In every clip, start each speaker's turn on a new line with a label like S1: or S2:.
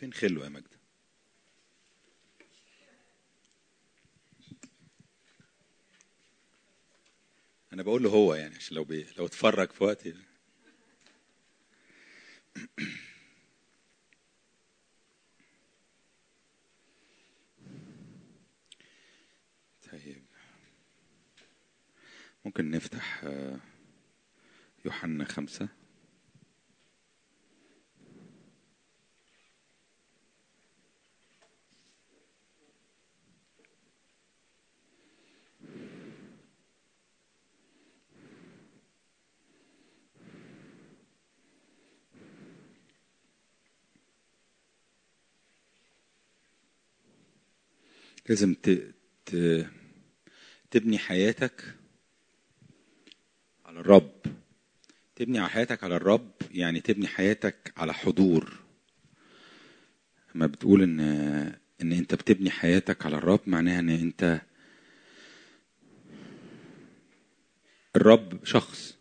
S1: فين خلو يا مجد انا بقول له هو يعني عشان لو بي... لو اتفرج في وقت طيب ممكن نفتح آه، يوحنا خمسة لازم ت... ت... تبني حياتك على الرب تبني حياتك على الرب يعني تبني حياتك على حضور لما بتقول ان ان انت بتبني حياتك على الرب معناها ان انت الرب شخص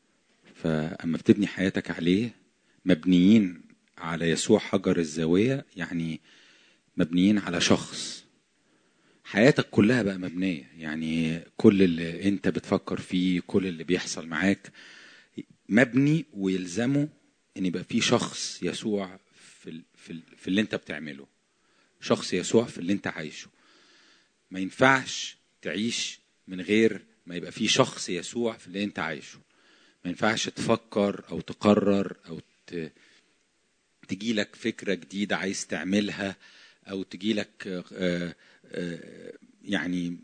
S1: فاما بتبني حياتك عليه مبنيين على يسوع حجر الزاويه يعني مبنيين على شخص حياتك كلها بقى مبنيه يعني كل اللي انت بتفكر فيه كل اللي بيحصل معاك مبني ويلزمه ان يبقى في شخص يسوع في ال- في ال- في اللي انت بتعمله شخص يسوع في اللي انت عايشه ما ينفعش تعيش من غير ما يبقى في شخص يسوع في اللي انت عايشه ما ينفعش تفكر او تقرر او ت... تجيلك فكرة جديدة عايز تعملها أو تجيلك آه، آه، يعني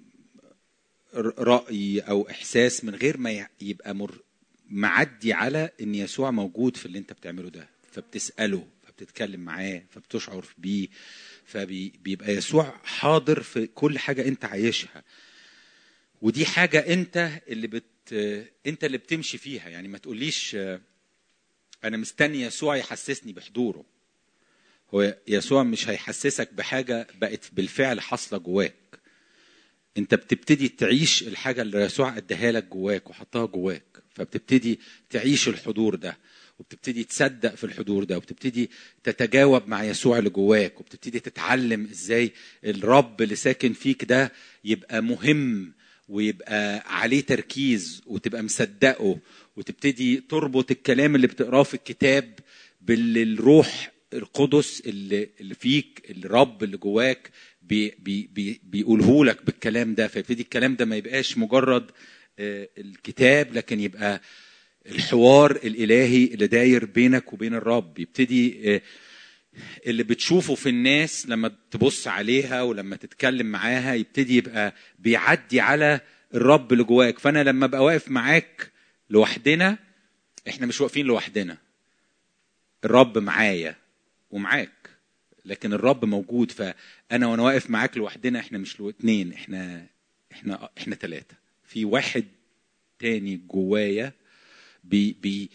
S1: ر- رأي أو إحساس من غير ما ي- يبقى مر معدي على إن يسوع موجود في اللي أنت بتعمله ده فبتسأله فبتتكلم معاه فبتشعر بيه فبيبقى يسوع حاضر في كل حاجة أنت عايشها ودي حاجة أنت اللي بت أنت اللي بتمشي فيها يعني ما تقوليش آه، انا مستني يسوع يحسسني بحضوره هو يسوع مش هيحسسك بحاجه بقت بالفعل حاصله جواك انت بتبتدي تعيش الحاجه اللي يسوع اداها لك جواك وحطها جواك فبتبتدي تعيش الحضور ده وبتبتدي تصدق في الحضور ده وبتبتدي تتجاوب مع يسوع اللي جواك وبتبتدي تتعلم ازاي الرب اللي ساكن فيك ده يبقى مهم ويبقى عليه تركيز وتبقى مصدقه وتبتدي تربط الكلام اللي بتقراه في الكتاب بالروح القدس اللي اللي فيك الرب اللي جواك بي بي بي بيقوله لك بالكلام ده فيبتدي الكلام ده ما يبقاش مجرد آه، الكتاب لكن يبقى الحوار الالهي اللي داير بينك وبين الرب يبتدي آه، اللي بتشوفه في الناس لما تبص عليها ولما تتكلم معاها يبتدي يبقى بيعدي على الرب اللي جواك فانا لما ابقى واقف معاك لوحدنا احنا مش واقفين لوحدنا الرب معايا ومعاك لكن الرب موجود فانا وانا واقف معاك لوحدنا احنا مش لو اتنين احنا احنا احنا ثلاثه في واحد تاني جوايا بي بي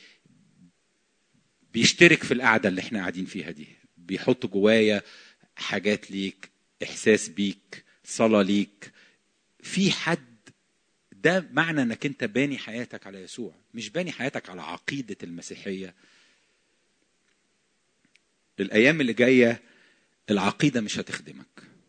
S1: بيشترك في القعده اللي احنا قاعدين فيها دي بيحط جوايا حاجات ليك احساس بيك صلاه ليك في حد ده معنى انك انت باني حياتك على يسوع مش باني حياتك على عقيده المسيحيه الايام اللي جايه العقيده مش هتخدمك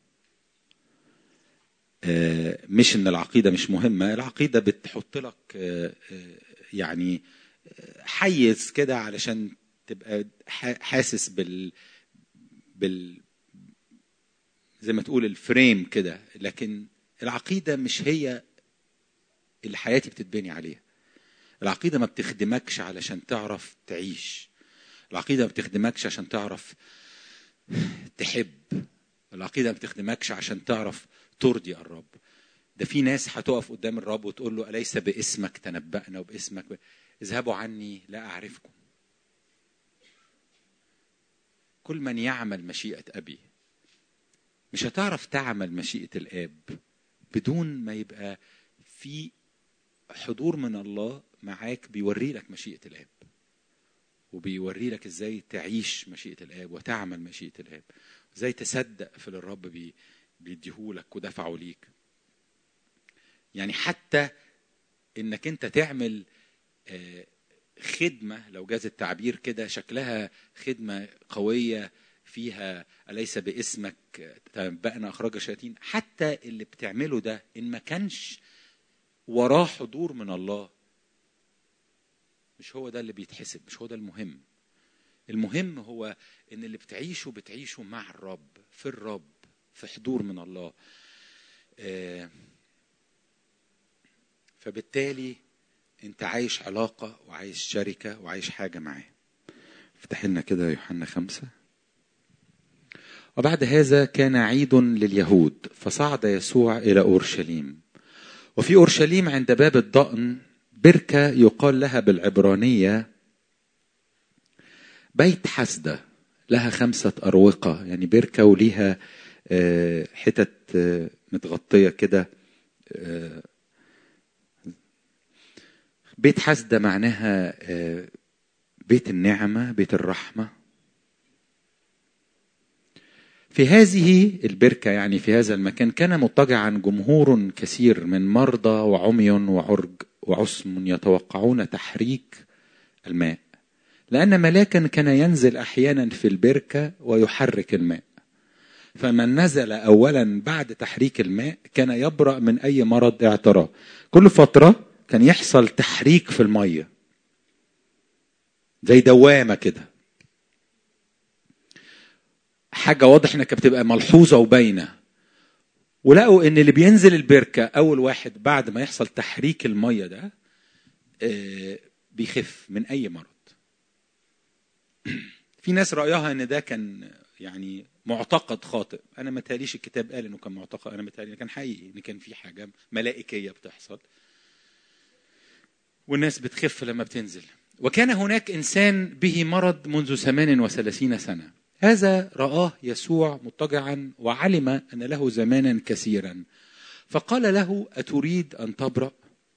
S1: آه، مش ان العقيده مش مهمه العقيده بتحط لك آه، آه، يعني آه، حيز كده علشان تبقى ح- حاسس بال بال زي ما تقول الفريم كده لكن العقيده مش هي اللي حياتي بتتبني عليها العقيده ما بتخدمكش علشان تعرف تعيش العقيده ما بتخدمكش عشان تعرف تحب العقيده ما بتخدمكش عشان تعرف ترضي الرب ده في ناس هتقف قدام الرب وتقول له اليس باسمك تنبأنا وباسمك ب... اذهبوا عني لا اعرفكم كل من يعمل مشيئه ابي مش هتعرف تعمل مشيئه الاب بدون ما يبقى في حضور من الله معاك بيوري لك مشيئه الاب وبيوري لك ازاي تعيش مشيئه الاب وتعمل مشيئه الاب ازاي تصدق في اللي الرب بي بيديهولك ودفعه ليك يعني حتى انك انت تعمل آه، خدمه لو جاز التعبير كده شكلها خدمه قويه فيها أليس باسمك تنبأنا أخرج الشياطين حتى اللي بتعمله ده إن ما كانش وراه حضور من الله مش هو ده اللي بيتحسب مش هو ده المهم المهم هو ان اللي بتعيشه بتعيشه مع الرب في الرب في حضور من الله آه، فبالتالي انت عايش علاقة وعايش شركة وعايش حاجة معاه افتح لنا كده يوحنا خمسة وبعد هذا كان عيد لليهود فصعد يسوع إلى أورشليم وفي أورشليم عند باب الضأن بركة يقال لها بالعبرانية بيت حسدة لها خمسة أروقة يعني بركة وليها آه، حتت آه، متغطية كده آه، بيت حسدة معناها بيت النعمة بيت الرحمة في هذه البركة يعني في هذا المكان كان مضطجعا جمهور كثير من مرضى وعمي وعرج وعصم يتوقعون تحريك الماء لأن ملاكا كان ينزل أحيانا في البركة ويحرك الماء فمن نزل أولا بعد تحريك الماء كان يبرأ من أي مرض اعتراء كل فترة كان يحصل تحريك في المية زي دوامة كده حاجة واضح انها بتبقى ملحوظة وباينة ولقوا ان اللي بينزل البركة اول واحد بعد ما يحصل تحريك المية ده آه، بيخف من اي مرض في ناس رأيها ان ده كان يعني معتقد خاطئ انا ما تاليش الكتاب قال انه كان معتقد انا متهيألي كان حقيقي ان كان في حاجه ملائكيه بتحصل والناس بتخف لما بتنزل وكان هناك انسان به مرض منذ ثمان وثلاثين سنه هذا رآه يسوع مضطجعا وعلم أن له زمانا كثيرا فقال له أتريد أن تبرأ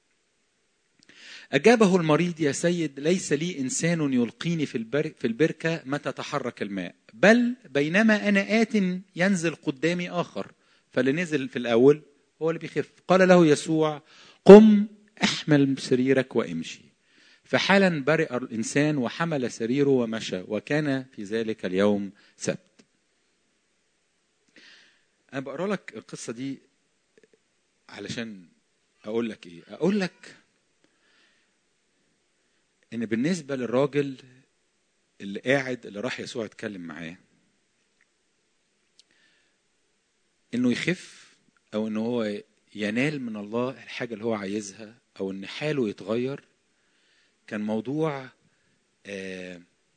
S1: أجابه المريض يا سيد ليس لي إنسان يلقيني في في البركة متى تحرك الماء بل بينما أنا آت ينزل قدامي آخر فاللي نزل في الأول هو اللي بيخف قال له يسوع قم احمل سريرك وامشي فحالا برئ الإنسان وحمل سريره ومشى وكان في ذلك اليوم سبت أنا بقرأ لك القصة دي علشان أقول لك إيه أقول لك ان بالنسبه للراجل اللي قاعد اللي راح يسوع يتكلم معاه انه يخف او انه هو ينال من الله الحاجه اللي هو عايزها او ان حاله يتغير كان موضوع آه،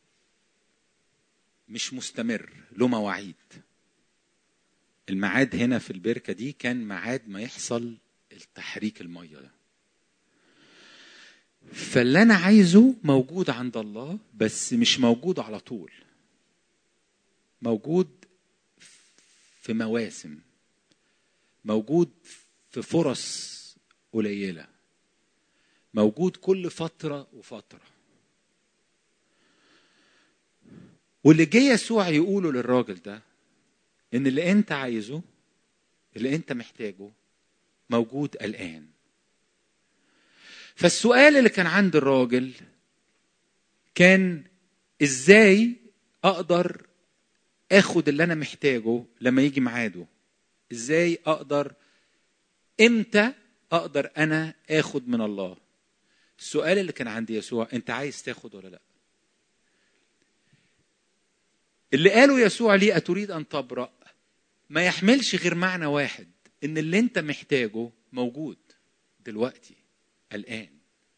S1: مش مستمر له مواعيد الميعاد هنا في البركه دي كان ميعاد ما يحصل التحريك الميه ده فاللي انا عايزه موجود عند الله بس مش موجود على طول موجود في مواسم موجود في فرص قليله موجود كل فتره وفتره واللي جه يسوع يقوله للراجل ده ان اللي انت عايزه اللي انت محتاجه موجود الان فالسؤال اللي كان عند الراجل كان ازاي اقدر اخد اللي انا محتاجه لما يجي ميعاده ازاي اقدر امتى اقدر انا اخد من الله السؤال اللي كان عند يسوع انت عايز تاخد ولا لا اللي قاله يسوع ليه اتريد ان تبرأ ما يحملش غير معنى واحد ان اللي انت محتاجه موجود دلوقتي الآن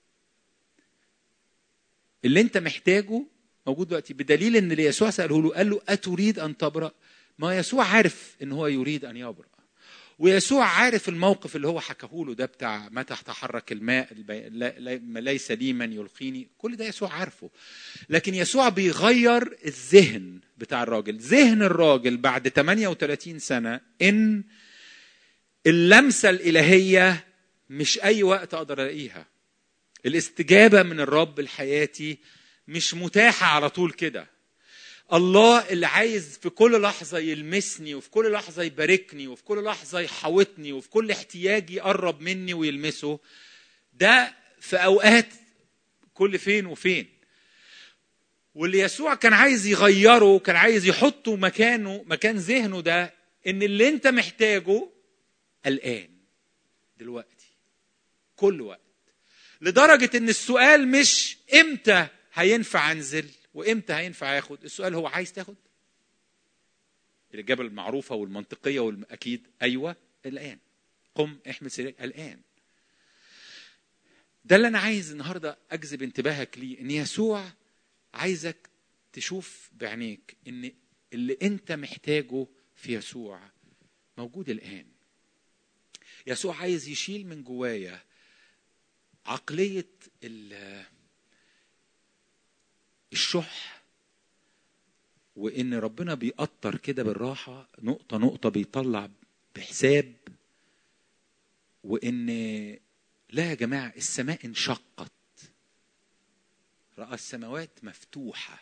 S1: اللي أنت محتاجه موجود دلوقتي بدليل ان اللي يسوع ساله له قال له اتريد ان تبرا ما يسوع عارف ان هو يريد ان يبرا ويسوع عارف الموقف اللي هو حكاه له ده بتاع متى تحرك الماء ليس لي من يلقيني كل ده يسوع عارفه لكن يسوع بيغير الذهن بتاع الراجل ذهن الراجل بعد 38 سنة إن اللمسة الإلهية مش اي وقت اقدر الاقيها الاستجابه من الرب لحياتي مش متاحه على طول كده الله اللي عايز في كل لحظة يلمسني وفي كل لحظة يباركني وفي كل لحظة يحوطني وفي كل احتياج يقرب مني ويلمسه ده في أوقات كل فين وفين واللي يسوع كان عايز يغيره كان عايز يحطه مكانه مكان ذهنه ده ان اللي انت محتاجه الان دلوقتي كل وقت لدرجه ان السؤال مش امتى هينفع انزل وامتى هينفع اخد السؤال هو عايز تاخد الاجابه المعروفه والمنطقيه والاكيد ايوه الان قم احمل سريرك الان ده اللي انا عايز النهارده اجذب انتباهك ليه ان يسوع عايزك تشوف بعينيك ان اللي انت محتاجه في يسوع موجود الان يسوع عايز يشيل من جوايا عقليه الشح وان ربنا بيقطر كده بالراحه نقطه نقطه بيطلع بحساب وان لا يا جماعه السماء انشقت راى السماوات مفتوحه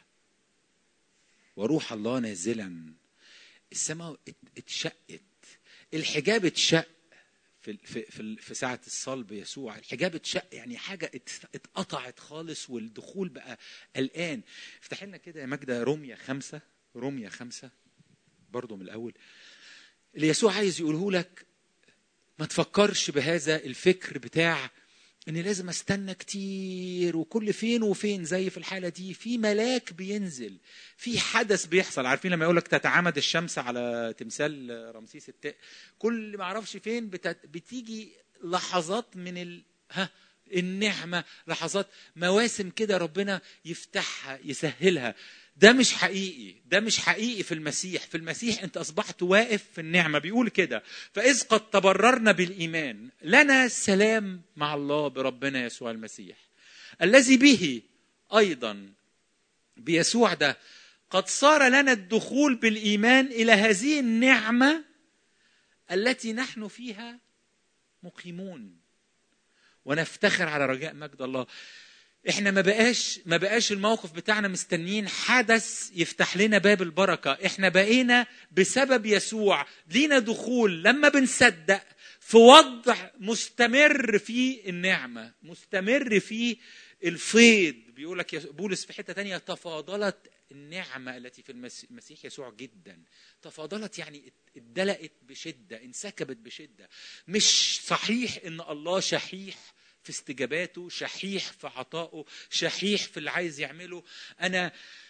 S1: وروح الله نازلا السماء اتشقت الحجاب اتشق في في في, في ساعه الصلب يسوع الحجاب اتشق يعني حاجه اتقطعت خالص والدخول بقى الان افتح لنا كده يا ماجده روميا خمسة روميا خمسة برضه من الاول اللي يسوع عايز يقوله لك ما تفكرش بهذا الفكر بتاع اني لازم استنى كتير وكل فين وفين زي في الحاله دي في ملاك بينزل في حدث بيحصل عارفين لما يقول لك تتعامد الشمس على تمثال رمسيس التاء كل ما اعرفش فين بتت... بتيجي لحظات من ال... ها النعمه لحظات مواسم كده ربنا يفتحها يسهلها ده مش حقيقي ده مش حقيقي في المسيح في المسيح انت اصبحت واقف في النعمه بيقول كده فاذ قد تبررنا بالايمان لنا سلام مع الله بربنا يسوع المسيح الذي به ايضا بيسوع ده قد صار لنا الدخول بالايمان الى هذه النعمه التي نحن فيها مقيمون ونفتخر على رجاء مجد الله احنا ما بقاش ما بقاش الموقف بتاعنا مستنيين حدث يفتح لنا باب البركه احنا بقينا بسبب يسوع لينا دخول لما بنصدق في وضع مستمر في النعمه مستمر في الفيض بيقول لك بولس في حته تانية تفاضلت النعمه التي في المسيح يسوع جدا تفاضلت يعني اتدلقت بشده انسكبت بشده مش صحيح ان الله شحيح في استجاباته شحيح في عطائه شحيح في اللي عايز يعمله انا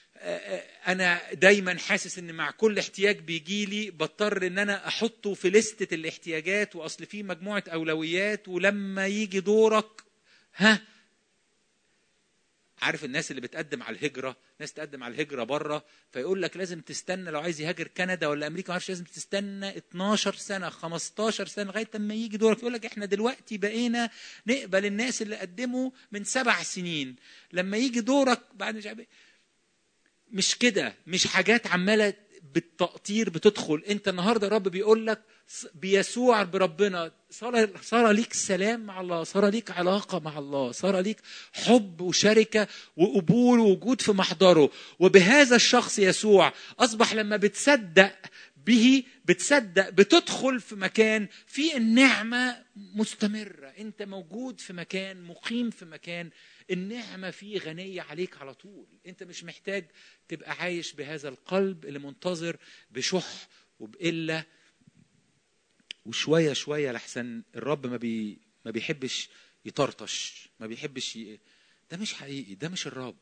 S1: انا دايما حاسس ان مع كل احتياج بيجي لي بضطر ان انا احطه في لستة الاحتياجات واصل في مجموعه اولويات ولما يجي دورك ها عارف الناس اللي بتقدم على الهجره ناس تقدم على الهجره بره فيقول لك لازم تستنى لو عايز يهاجر كندا ولا امريكا ما اعرفش لازم تستنى 12 سنه 15 سنه لغايه لما يجي دورك يقول لك احنا دلوقتي بقينا نقبل الناس اللي قدموا من سبع سنين لما يجي دورك بعد مش عارف مش كده مش حاجات عماله بالتقطير بتدخل انت النهارده الرب بيقول لك بيسوع بربنا صار صار ليك سلام مع الله صار ليك علاقة مع الله صار ليك حب وشركة وقبول ووجود في محضره وبهذا الشخص يسوع أصبح لما بتصدق به بتصدق بتدخل في مكان في النعمة مستمرة أنت موجود في مكان مقيم في مكان النعمة فيه غنية عليك على طول أنت مش محتاج تبقى عايش بهذا القلب اللي منتظر بشح وبقلة وشويه شويه لحسن الرب ما بي ما بيحبش يطرطش ما بيحبش ي... ده مش حقيقي ده مش الرب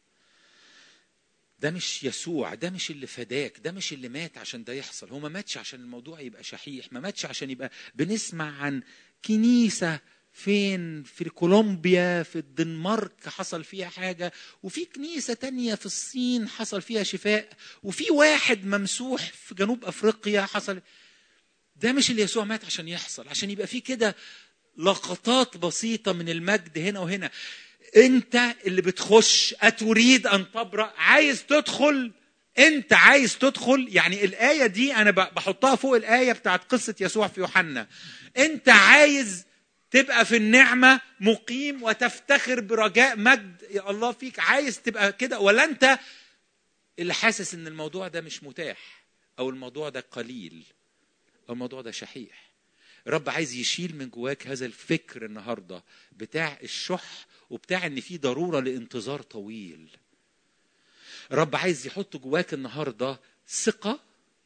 S1: ده مش يسوع ده مش اللي فداك ده مش اللي مات عشان ده يحصل هو ما ماتش عشان الموضوع يبقى شحيح ما ماتش عشان يبقى بنسمع عن كنيسة فين في كولومبيا في الدنمارك حصل فيها حاجة وفي كنيسة تانية في الصين حصل فيها شفاء وفي واحد ممسوح في جنوب أفريقيا حصل ده مش اللي يسوع مات عشان يحصل عشان يبقى في كده لقطات بسيطه من المجد هنا وهنا انت اللي بتخش اتريد ان تبرأ عايز تدخل انت عايز تدخل يعني الايه دي انا بحطها فوق الايه بتاعت قصه يسوع في يوحنا انت عايز تبقى في النعمه مقيم وتفتخر برجاء مجد يا الله فيك عايز تبقى كده ولا انت اللي حاسس ان الموضوع ده مش متاح او الموضوع ده قليل او الموضوع ده شحيح الرب عايز يشيل من جواك هذا الفكر النهارده بتاع الشح وبتاع ان في ضروره لانتظار طويل الرب عايز يحط جواك النهارده ثقه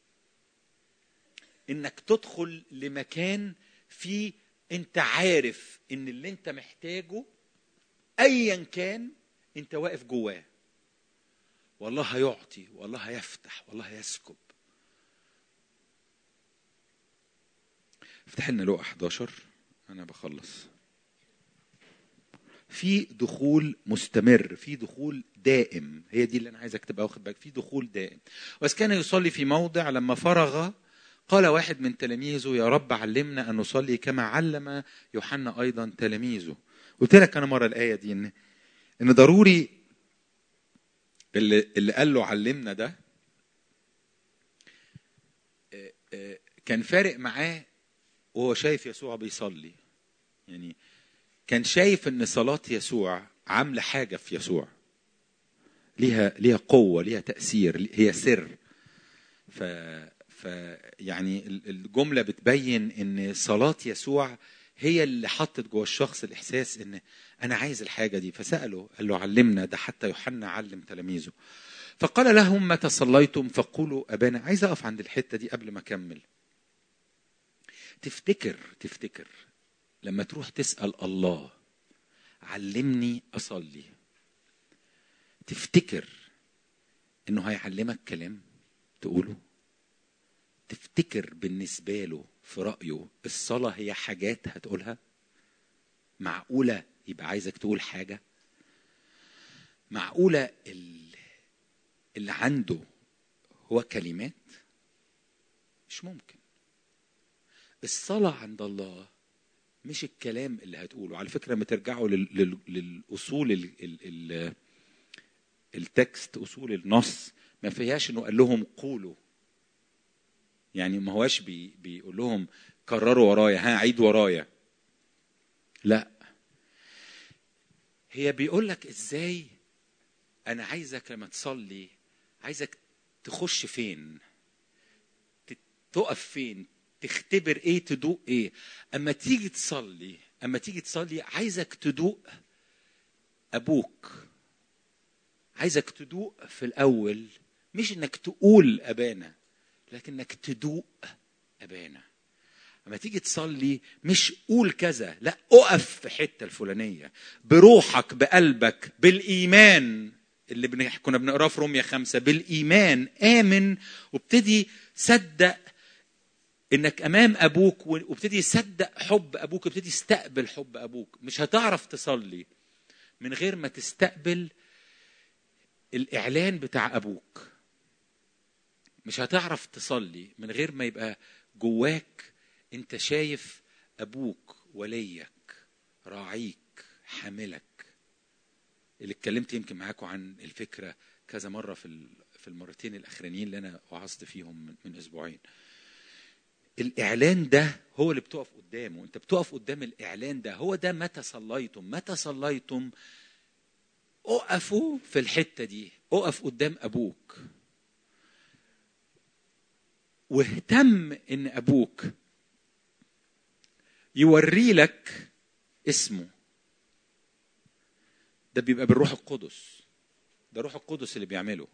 S1: انك تدخل لمكان فيه انت عارف ان اللي انت محتاجه ايا كان انت واقف جواه والله هيعطي والله هيفتح والله هيسكب افتح لنا لقا 11 انا بخلص في دخول مستمر في دخول دائم هي دي اللي انا عايزك تبقى واخد بالك في دخول دائم بس كان يصلي في موضع لما فرغ قال واحد من تلاميذه يا رب علمنا ان نصلي كما علم يوحنا ايضا تلاميذه قلت لك انا مره الايه دي ان ان ضروري اللي اللي قال له علمنا ده آه، آه، كان فارق معاه وهو شايف يسوع بيصلي يعني كان شايف ان صلاه يسوع عامله حاجه في يسوع ليها ليها قوه ليها تاثير هي سر ف ف يعني ال- الجمله بتبين ان صلاه يسوع هي اللي حطت جوه الشخص الاحساس ان انا عايز الحاجه دي فساله قال له علمنا ده حتى يوحنا علم تلاميذه فقال لهم متى صليتم فقولوا ابانا عايز اقف عند الحته دي قبل ما اكمل تفتكر تفتكر لما تروح تسال الله علمني اصلي تفتكر انه هيعلمك كلام تقوله تفتكر بالنسبه له في رايه الصلاه هي حاجات هتقولها معقوله يبقى عايزك تقول حاجه معقوله ال- اللي عنده هو كلمات مش ممكن الصلاه عند الله مش الكلام اللي هتقوله على فكره لما ترجعوا لل- لل- للاصول ال- ال- ال- التكست اصول النص ما فيهاش انه قال لهم قولوا يعني ما هواش بي بيقول لهم كرروا ورايا ها عيد ورايا لا هي بيقول لك ازاي انا عايزك لما تصلي عايزك تخش فين ت- تقف فين تختبر ايه تدوق ايه اما تيجي تصلي اما تيجي تصلي عايزك تدوق ابوك عايزك تدوق في الاول مش انك تقول ابانا لكنك تدوق ابانا لما تيجي تصلي مش قول كذا لا اقف في حته الفلانيه بروحك بقلبك بالايمان اللي بن... كنا بنقراه في روميا خمسة بالإيمان آمن وابتدي صدق إنك أمام أبوك وابتدي صدق حب أبوك وابتدي استقبل حب أبوك مش هتعرف تصلي من غير ما تستقبل الإعلان بتاع أبوك مش هتعرف تصلي من غير ما يبقى جواك انت شايف ابوك وليك راعيك حاملك اللي اتكلمت يمكن معاكم عن الفكره كذا مره في في المرتين الاخرانيين اللي انا وعظت فيهم من, من اسبوعين الاعلان ده هو اللي بتقف قدامه انت بتقف قدام الاعلان ده هو ده متى صليتم متى صليتم اقفوا في الحته دي اقف قدام ابوك واهتم ان ابوك يوري لك اسمه ده بيبقى بالروح القدس ده روح القدس اللي بيعمله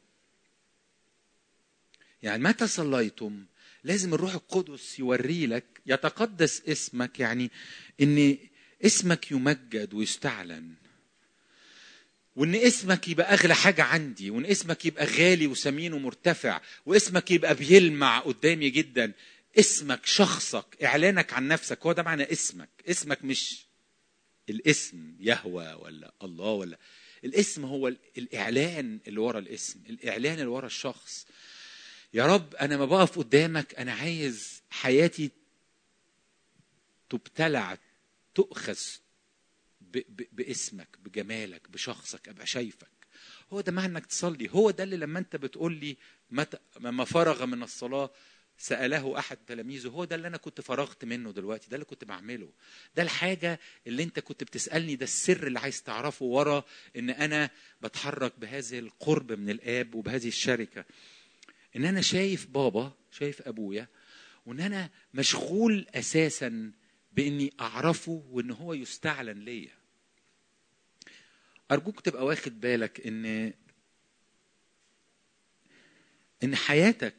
S1: يعني متى صليتم لازم الروح القدس يوري لك يتقدس اسمك يعني ان اسمك يمجد ويستعلن وان اسمك يبقى اغلى حاجه عندي وان اسمك يبقى غالي وثمين ومرتفع واسمك يبقى بيلمع قدامي جدا اسمك شخصك اعلانك عن نفسك هو ده معنى اسمك اسمك مش الاسم يهوى ولا الله ولا الاسم هو الاعلان اللي ورا الاسم الاعلان اللي ورا الشخص يا رب انا ما بقف قدامك انا عايز حياتي تبتلع تؤخذ باسمك بجمالك بشخصك ابقى شايفك هو ده معنى انك تصلي هو ده اللي لما انت بتقول لي متى لما فرغ من الصلاه ساله احد تلاميذه هو ده اللي انا كنت فرغت منه دلوقتي ده اللي كنت بعمله ده الحاجه اللي انت كنت بتسالني ده السر اللي عايز تعرفه ورا ان انا بتحرك بهذه القرب من الاب وبهذه الشركه ان انا شايف بابا شايف ابويا وان انا مشغول اساسا باني اعرفه وان هو يستعلن ليا ارجوك تبقى واخد بالك ان ان حياتك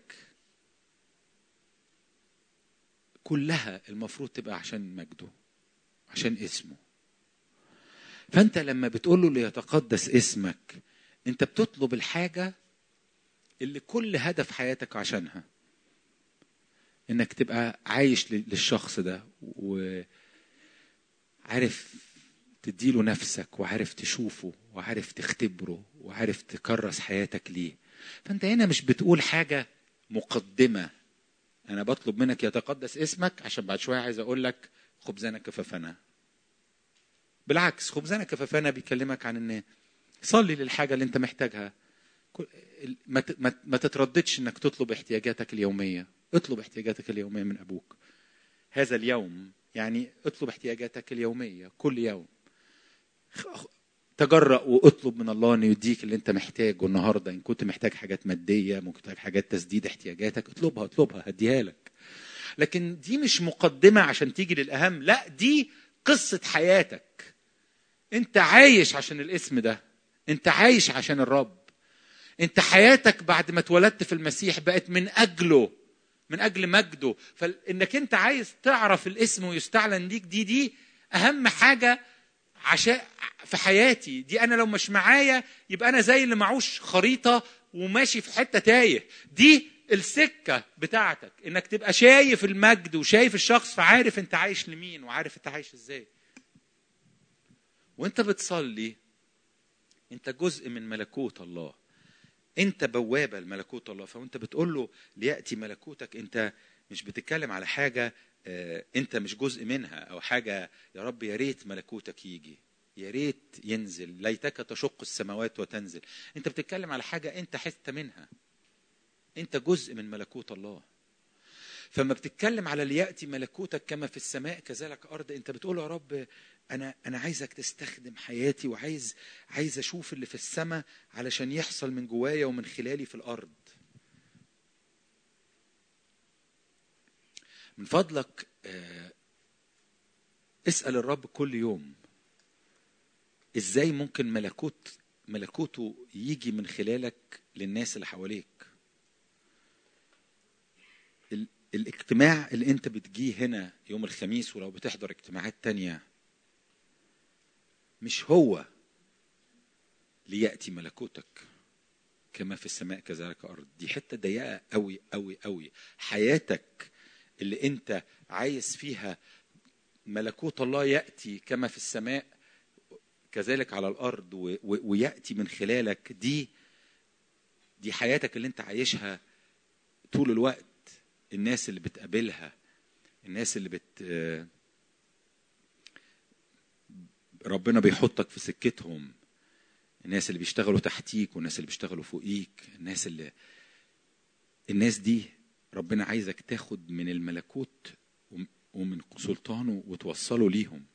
S1: كلها المفروض تبقى عشان مجده عشان اسمه فانت لما بتقول له ليتقدس اسمك انت بتطلب الحاجه اللي كل هدف حياتك عشانها انك تبقى عايش للشخص ده وعارف تديله نفسك وعارف تشوفه وعارف تختبره وعارف تكرس حياتك ليه فانت هنا مش بتقول حاجه مقدمه انا بطلب منك يتقدس اسمك عشان بعد شويه عايز اقول لك خبزنا كفافنا بالعكس خبزنا كفافنا بيكلمك عن ان صلي للحاجه اللي انت محتاجها ما تترددش انك تطلب احتياجاتك اليوميه اطلب احتياجاتك اليوميه من ابوك هذا اليوم يعني اطلب احتياجاتك اليوميه كل يوم تجرأ واطلب من الله انه يديك اللي انت محتاجه النهارده ان كنت محتاج حاجات ماديه ممكن تحتاج حاجات تسديد احتياجاتك اطلبها اطلبها هديها لك لكن دي مش مقدمه عشان تيجي للاهم لا دي قصه حياتك انت عايش عشان الاسم ده انت عايش عشان الرب انت حياتك بعد ما اتولدت في المسيح بقت من اجله من اجل مجده فانك انت عايز تعرف الاسم ويستعلن ليك دي دي اهم حاجه عشان في حياتي دي انا لو مش معايا يبقى انا زي اللي معوش خريطه وماشي في حته تايه دي السكه بتاعتك انك تبقى شايف المجد وشايف الشخص فعارف انت عايش لمين وعارف انت عايش ازاي وانت بتصلي انت جزء من ملكوت الله انت بوابه لملكوت الله فانت بتقول له لياتي ملكوتك انت مش بتتكلم على حاجه انت مش جزء منها او حاجه يا رب يا ريت ملكوتك يجي يا ريت ينزل ليتك تشق السماوات وتنزل انت بتتكلم على حاجه انت حته منها انت جزء من ملكوت الله فما بتتكلم على لياتي ملكوتك كما في السماء كذلك ارض انت بتقول يا رب انا انا عايزك تستخدم حياتي وعايز عايز اشوف اللي في السماء علشان يحصل من جوايا ومن خلالي في الارض من فضلك اسال الرب كل يوم ازاي ممكن ملكوت ملكوته يجي من خلالك للناس اللي حواليك الاجتماع اللي انت بتجيه هنا يوم الخميس ولو بتحضر اجتماعات تانية مش هو ليأتي ملكوتك كما في السماء كذلك أرض دي حتة ضيقة قوي قوي قوي حياتك اللي انت عايز فيها ملكوت الله يأتي كما في السماء كذلك على الأرض ويأتي من خلالك دي دي حياتك اللي انت عايشها طول الوقت الناس اللي بتقابلها الناس اللي بت ربنا بيحطك في سكتهم الناس اللي بيشتغلوا تحتيك والناس اللي بيشتغلوا فوقيك الناس اللي الناس دي ربنا عايزك تاخد من الملكوت ومن سلطانه وتوصله ليهم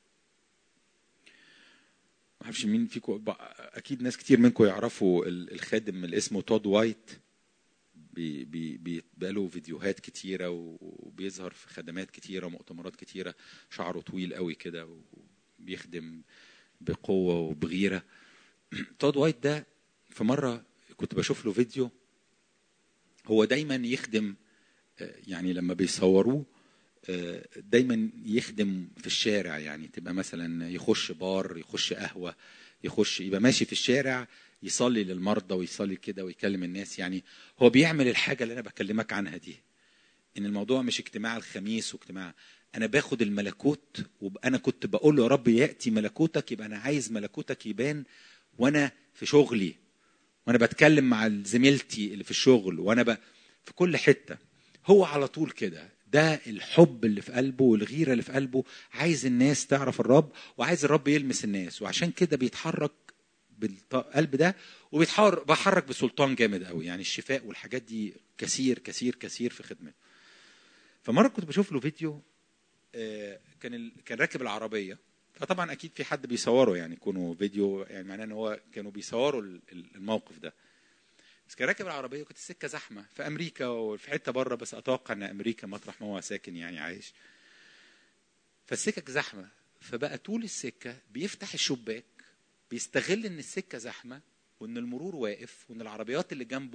S1: ما اعرفش مين فيكم اكيد ناس كتير منكم يعرفوا الخادم اللي اسمه تود وايت بي بي بيبقى له فيديوهات كتيرة وبيظهر في خدمات كتيرة ومؤتمرات كتيرة شعره طويل قوي كده وبيخدم بقوة وبغيرة تود وايت ده في مرة كنت بشوف له فيديو هو دايما يخدم يعني لما بيصوروه دايما يخدم في الشارع يعني تبقى مثلا يخش بار يخش قهوة يخش يبقى ماشي في الشارع يصلي للمرضى ويصلي كده ويكلم الناس يعني هو بيعمل الحاجة اللي أنا بكلمك عنها دي إن الموضوع مش اجتماع الخميس واجتماع أنا باخد الملكوت وأنا كنت بقول له يا رب يأتي ملكوتك يبقى أنا عايز ملكوتك يبان وأنا في شغلي وأنا بتكلم مع زميلتي اللي في الشغل وأنا ب... في كل حتة هو على طول كده ده الحب اللي في قلبه والغيرة اللي في قلبه عايز الناس تعرف الرب وعايز الرب يلمس الناس وعشان كده بيتحرك بالقلب ده وبيتحرك بحرك بسلطان جامد قوي يعني الشفاء والحاجات دي كثير كثير كثير في خدمته فمره كنت بشوف له فيديو كان ال... كان راكب العربيه فطبعا اكيد في حد بيصوره يعني يكونوا فيديو يعني معناه ان هو كانوا بيصوروا الموقف ده بس كان راكب العربيه وكانت السكه زحمه في امريكا وفي حته بره بس اتوقع ان امريكا مطرح ما هو ساكن يعني عايش فالسكك زحمه فبقى طول السكه بيفتح الشباك بيستغل ان السكه زحمه وان المرور واقف وان العربيات اللي جنبه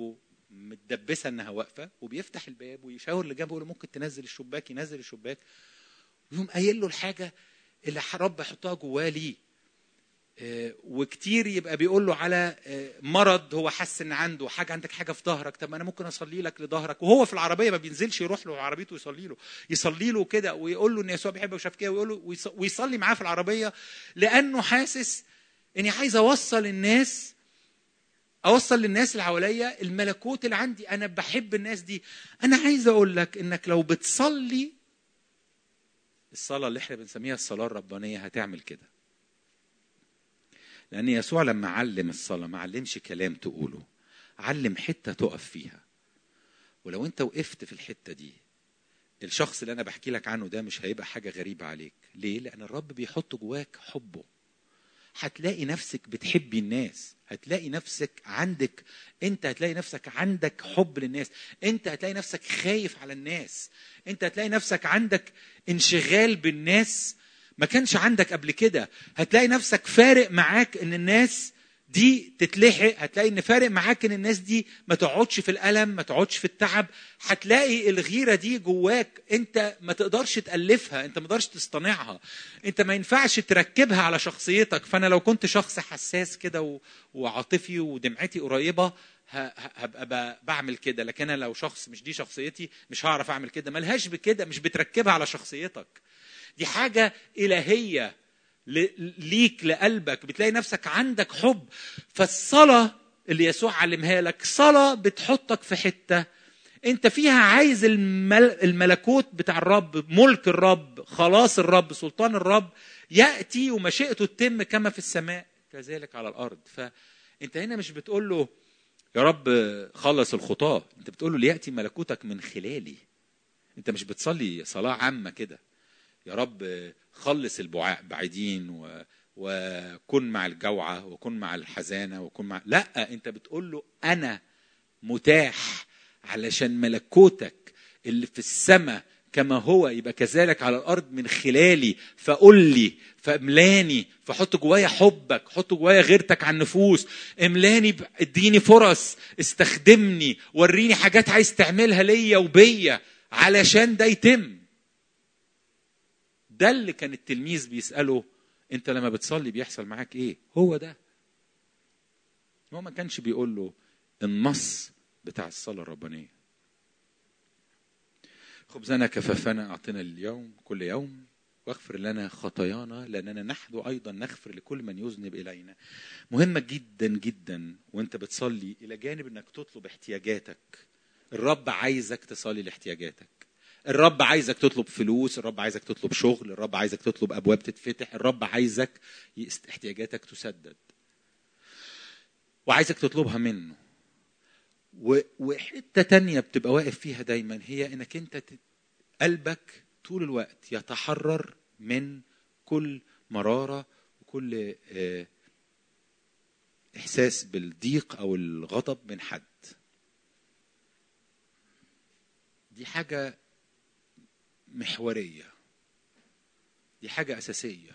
S1: متدبسه انها واقفه وبيفتح الباب ويشاور اللي جنبه يقول له ممكن تنزل الشباك ينزل الشباك ويقوم قايل له الحاجه اللي رب يحطها جواه ليه آه، وكتير يبقى بيقول له على آه، مرض هو حس ان عنده حاجه عندك حاجه في ظهرك طب ما انا ممكن اصلي لك لظهرك وهو في العربيه ما بينزلش يروح له عربيته يصلي له يصلي له كده ويقول له ان يسوع بيحبك وشاف كده ويقول له ويص- ويصلي معاه في العربيه لانه حاسس اني عايز اوصل الناس اوصل للناس اللي حواليا الملكوت اللي عندي انا بحب الناس دي انا عايز اقول لك انك لو بتصلي الصلاه اللي احنا بنسميها الصلاه الربانيه هتعمل كده لأن يسوع لما علم الصلاة ما علمش كلام تقوله علم حتة تقف فيها ولو أنت وقفت في الحتة دي الشخص اللي أنا بحكي لك عنه ده مش هيبقى حاجة غريبة عليك ليه؟ لأن الرب بيحط جواك حبه هتلاقي نفسك بتحبي الناس هتلاقي نفسك عندك انت هتلاقي نفسك عندك حب للناس انت هتلاقي نفسك خايف على الناس انت هتلاقي نفسك عندك انشغال بالناس ما كانش عندك قبل كده هتلاقي نفسك فارق معاك ان الناس دي تتلحق هتلاقي ان فارق معاك ان الناس دي ما تقعدش في الالم ما تقعدش في التعب هتلاقي الغيره دي جواك انت ما تقدرش تالفها انت ما تقدرش تصطنعها انت ما ينفعش تركبها على شخصيتك فانا لو كنت شخص حساس كده و- وعاطفي ودمعتي قريبه ه- ه- هبقى ب- بعمل كده لكن انا لو شخص مش دي شخصيتي مش هعرف اعمل كده ملهاش بكده مش بتركبها على شخصيتك دي حاجه الهيه ل- ليك لقلبك بتلاقي نفسك عندك حب فالصلاة اللي يسوع علمها لك صلاة بتحطك في حتة انت فيها عايز المل... الملكوت بتاع الرب ملك الرب خلاص الرب سلطان الرب يأتي ومشيئته تتم كما في السماء كذلك على الأرض فانت هنا مش بتقول له يا رب خلص الخطاة انت بتقول له ليأتي ملكوتك من خلالي انت مش بتصلي صلاة عامة كده يا رب خلص البعيدين و... وكن مع الجوعة وكن مع الحزانة وكن مع لا انت بتقول له انا متاح علشان ملكوتك اللي في السماء كما هو يبقى كذلك على الارض من خلالي فقل لي فاملاني فحط جوايا حبك حط جوايا غيرتك على النفوس املاني ب- اديني فرص استخدمني وريني حاجات عايز تعملها ليا وبيا علشان ده يتم ده اللي كان التلميذ بيسأله انت لما بتصلي بيحصل معاك ايه هو ده هو ما كانش بيقول له النص بتاع الصلاة الربانية خبزنا كفافنا أعطنا اليوم كل يوم واغفر لنا خطايانا لأننا نحن أيضا نغفر لكل من يذنب إلينا مهمة جدا جدا وانت بتصلي إلى جانب أنك تطلب احتياجاتك الرب عايزك تصلي لاحتياجاتك الرب عايزك تطلب فلوس الرب عايزك تطلب شغل الرب عايزك تطلب ابواب تتفتح الرب عايزك يست- احتياجاتك تسدد وعايزك تطلبها منه و- وحته تانية بتبقى واقف فيها دايما هي انك انت ت- قلبك طول الوقت يتحرر من كل مراره وكل آه، احساس بالضيق او الغضب من حد دي حاجه محوريه دي حاجه اساسيه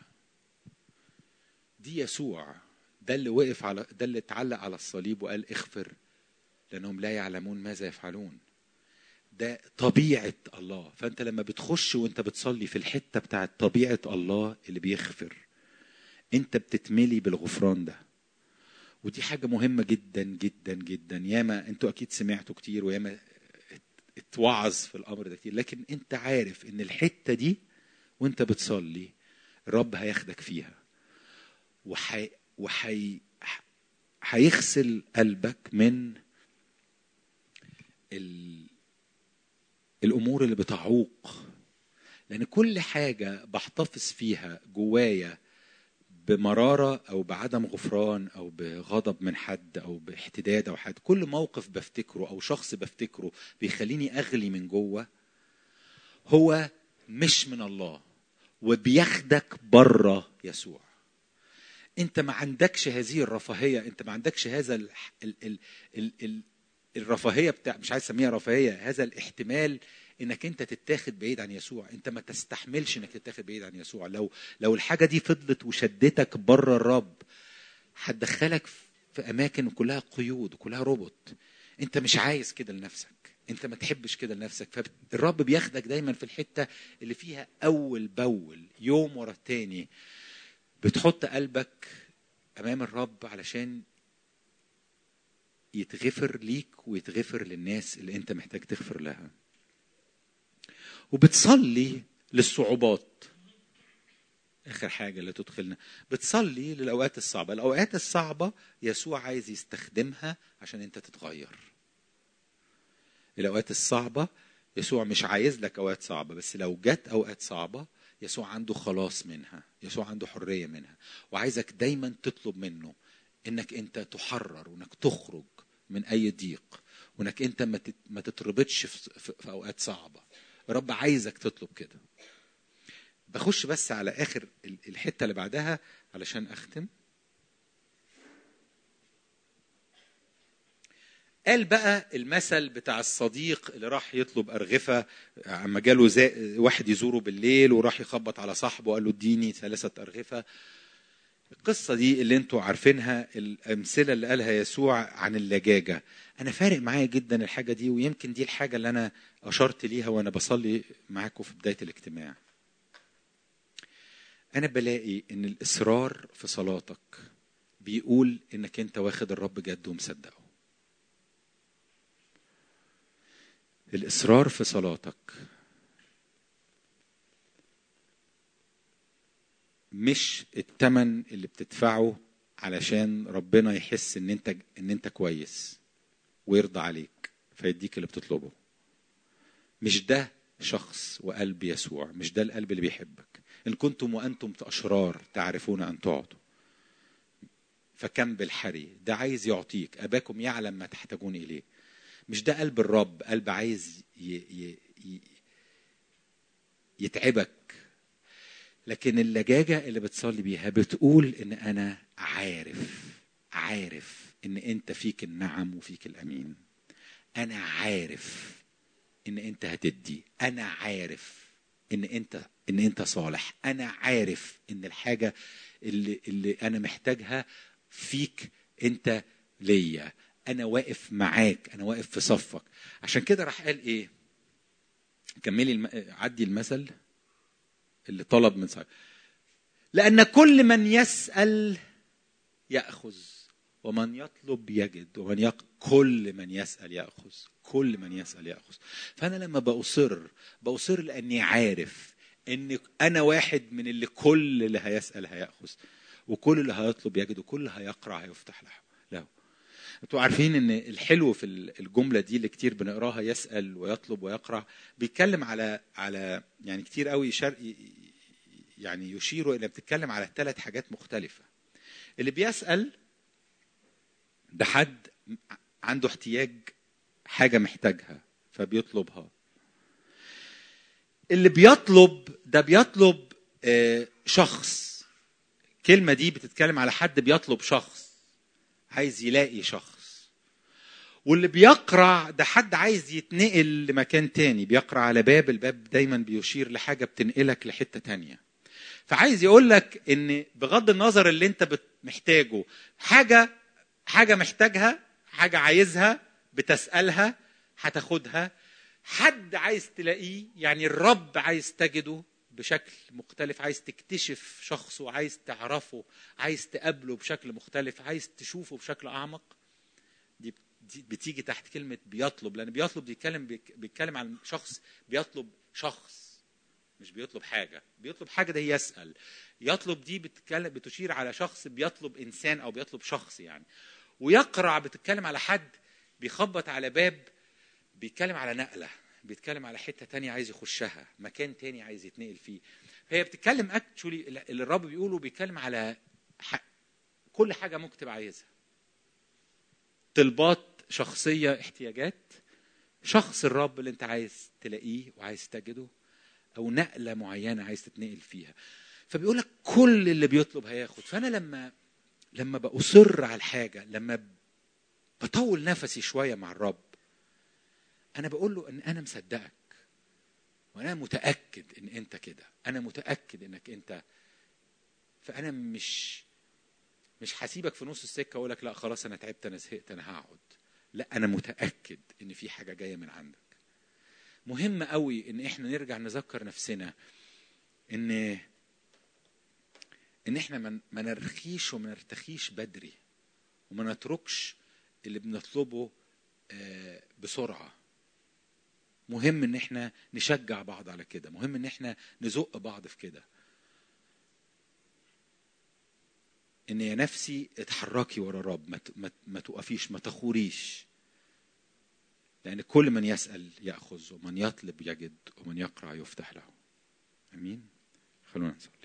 S1: دي يسوع ده اللي وقف على ده اللي اتعلق على الصليب وقال اغفر لانهم لا يعلمون ماذا يفعلون ده طبيعه الله فانت لما بتخش وانت بتصلي في الحته بتاعت طبيعه الله اللي بيغفر انت بتتملي بالغفران ده ودي حاجه مهمه جدا جدا جدا ياما انتوا اكيد سمعتوا كتير وياما اتوعظ في الامر ده كتير لكن انت عارف ان الحته دي وانت بتصلي الرب هياخدك فيها وحي وحي هيغسل قلبك من ال... الامور اللي بتعوق لان كل حاجه بحتفظ فيها جوايا بمراره او بعدم غفران او بغضب من حد او باحتداد او حد كل موقف بفتكره او شخص بفتكره بيخليني اغلي من جوه هو مش من الله وبياخدك بره يسوع انت ما عندكش هذه الرفاهيه انت ما عندكش هذا ال ال ال ال ال الرفاهيه بتاع مش عايز اسميها رفاهيه هذا الاحتمال انك انت تتاخد بعيد عن يسوع انت ما تستحملش انك تتاخد بعيد عن يسوع لو لو الحاجه دي فضلت وشدتك بره الرب هتدخلك في اماكن كلها قيود وكلها ربط انت مش عايز كده لنفسك انت ما تحبش كده لنفسك فالرب بياخدك دايما في الحته اللي فيها اول باول يوم ورا التاني بتحط قلبك امام الرب علشان يتغفر ليك ويتغفر للناس اللي انت محتاج تغفر لها وبتصلي للصعوبات اخر حاجه اللي تدخلنا بتصلي للاوقات الصعبه الاوقات الصعبه يسوع عايز يستخدمها عشان انت تتغير الاوقات الصعبه يسوع مش عايز لك اوقات صعبه بس لو جت اوقات صعبه يسوع عنده خلاص منها يسوع عنده حريه منها وعايزك دايما تطلب منه انك انت تحرر وانك تخرج من اي ضيق وانك انت ما تت- ما تتربطش في في- في اوقات صعبه الرب عايزك تطلب كده بخش بس على اخر ال- الحته اللي بعدها علشان اختم قال بقى المثل بتاع الصديق اللي راح يطلب أرغفة عما جاله زا- واحد يزوره بالليل وراح يخبط على صاحبه وقال له اديني ثلاثة أرغفة القصة دي اللي انتوا عارفينها الأمثلة اللي قالها يسوع عن اللجاجة أنا فارق معايا جدا الحاجة دي ويمكن دي الحاجة اللي أنا أشرت ليها وأنا بصلي معاكم في بداية الاجتماع أنا بلاقي إن الإصرار في صلاتك بيقول إنك أنت واخد الرب جد ومصدقه الإصرار في صلاتك مش التمن اللي بتدفعه علشان ربنا يحس ان انت ان انت كويس ويرضى عليك فيديك اللي بتطلبه مش ده شخص وقلب يسوع مش ده القلب اللي بيحبك ان كنتم وانتم اشرار تعرفون ان تعطوا فكم بالحري ده عايز يعطيك اباكم يعلم ما تحتاجون اليه مش ده قلب الرب قلب عايز ي... ي... ي... يتعبك لكن اللجاجة اللي بتصلي بيها بتقول ان انا عارف عارف ان انت فيك النعم وفيك الامين انا عارف ان انت هتدي انا عارف ان انت ان انت صالح انا عارف ان الحاجة اللي اللي انا محتاجها فيك انت ليا انا واقف معاك انا واقف في صفك عشان كده راح قال ايه كملي الم... عدي المثل اللي طلب من صاحبه لأن كل من يسأل يأخذ ومن يطلب يجد ومن يق... كل من يسأل يأخذ كل من يسأل يأخذ فأنا لما بأصر بأصر لأني عارف إن أنا واحد من اللي كل اللي هيسأل هيأخذ وكل اللي هيطلب يجد وكل اللي هيقرأ هيفتح له له انتوا عارفين ان الحلو في الجمله دي اللي كتير بنقراها يسال ويطلب ويقرا بيتكلم على على يعني كتير قوي شر يعني يشيروا الى بتتكلم على ثلاث حاجات مختلفه اللي بيسال ده حد عنده احتياج حاجه محتاجها فبيطلبها اللي بيطلب ده بيطلب آه، شخص الكلمه دي بتتكلم على حد بيطلب شخص عايز يلاقي شخص واللي بيقرع ده حد عايز يتنقل لمكان تاني بيقرع على باب الباب دايما بيشير لحاجة بتنقلك لحتة تانية فعايز يقول لك ان بغض النظر اللي انت بت- محتاجه حاجة حاجة محتاجها حاجة عايزها بتسألها هتاخدها حد عايز تلاقيه يعني الرب عايز تجده بشكل مختلف عايز تكتشف شخصه عايز تعرفه عايز تقابله بشكل مختلف عايز تشوفه بشكل اعمق دي دي بتيجي تحت كلمه بيطلب لان بيطلب بيتكلم بيك- بيتكلم عن شخص بيطلب شخص مش بيطلب حاجه بيطلب حاجه ده يسال يطلب دي بتتكلم بتشير على شخص بيطلب انسان او بيطلب شخص يعني ويقرع بتتكلم على حد بيخبط على باب بيتكلم على نقله بيتكلم على حته تانية عايز يخشها مكان تاني عايز يتنقل فيه هي بتتكلم اكشولي اللي الرب بيقوله بيتكلم على ح... كل حاجه ممكن تبقى عايزها طلبات شخصيه احتياجات شخص الرب اللي انت عايز تلاقيه وعايز تجده او نقله معينه عايز تتنقل فيها فبيقول لك كل اللي بيطلب هياخد فانا لما لما باصر على الحاجه لما بطول نفسي شويه مع الرب انا بقول له ان انا مصدقك وانا متاكد ان انت كده انا متاكد انك انت فانا مش مش هسيبك في نص السكه واقول لك لا خلاص انا تعبت انا زهقت انا هقعد لا انا متاكد ان في حاجه جايه من عندك مهم قوي ان احنا نرجع نذكر نفسنا ان ان احنا ما ما نرخيش وما نرتخيش بدري وما نتركش اللي بنطلبه آه، بسرعه مهم ان احنا نشجع بعض على كده مهم ان احنا نزق بعض في كده ان يا نفسي اتحركي ورا الرب ما ت- ما ت- ما تقفيش ما تخوريش لان كل من يسال ياخذ ومن يطلب يجد ومن يقرع يفتح له امين خلونا نصلي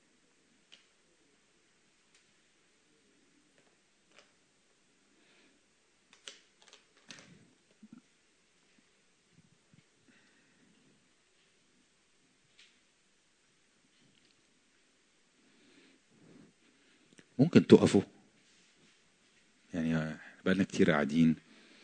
S1: ممكن تقفوا يعني بقالنا كتير قاعدين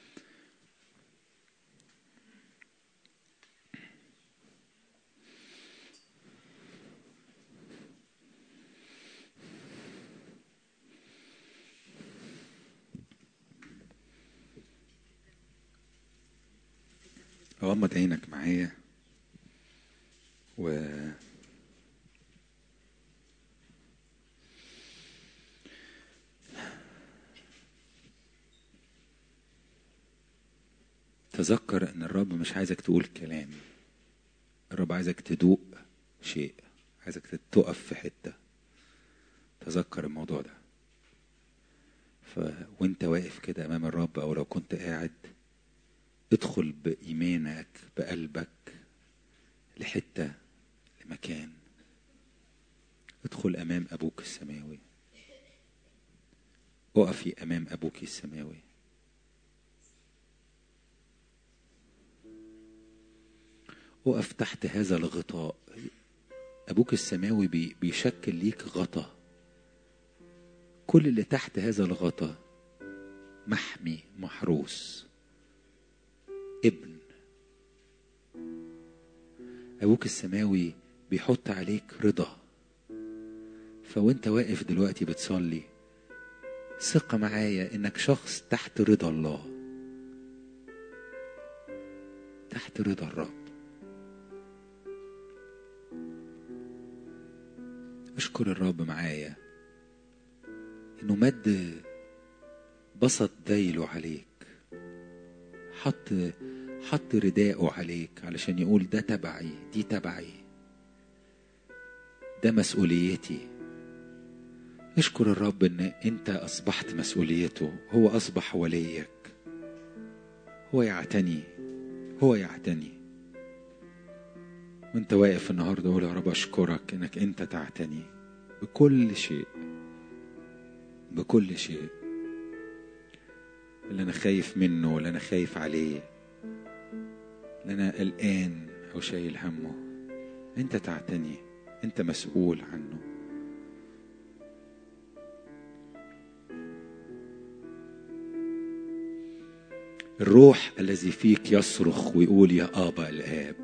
S1: غمض عينك معايا و تذكر ان الرب مش عايزك تقول كلام الرب عايزك تدوق شيء عايزك تقف في حته تذكر الموضوع ده ف... وانت واقف كده امام الرب او لو كنت قاعد ادخل بايمانك بقلبك لحته لمكان ادخل امام ابوك السماوي اقفي امام ابوك السماوي اقف تحت هذا الغطاء ابوك السماوي بي بيشكل ليك غطا كل اللي تحت هذا الغطا محمي محروس ابن ابوك السماوي بيحط عليك رضا فوانت واقف دلوقتي بتصلي ثق معايا انك شخص تحت رضا الله تحت رضا الرب اشكر الرب معايا انه مد بسط ديله عليك حط حط رداءه عليك علشان يقول ده تبعي دي تبعي ده مسؤوليتي اشكر الرب ان انت اصبحت مسؤوليته هو اصبح وليك هو يعتني هو يعتني وانت واقف النهارده قول يا رب اشكرك انك انت تعتني بكل شيء بكل شيء اللي انا خايف منه اللي انا خايف عليه اللي انا قلقان او شايل همه انت تعتني انت مسؤول عنه الروح الذي فيك يصرخ ويقول يا ابا الاب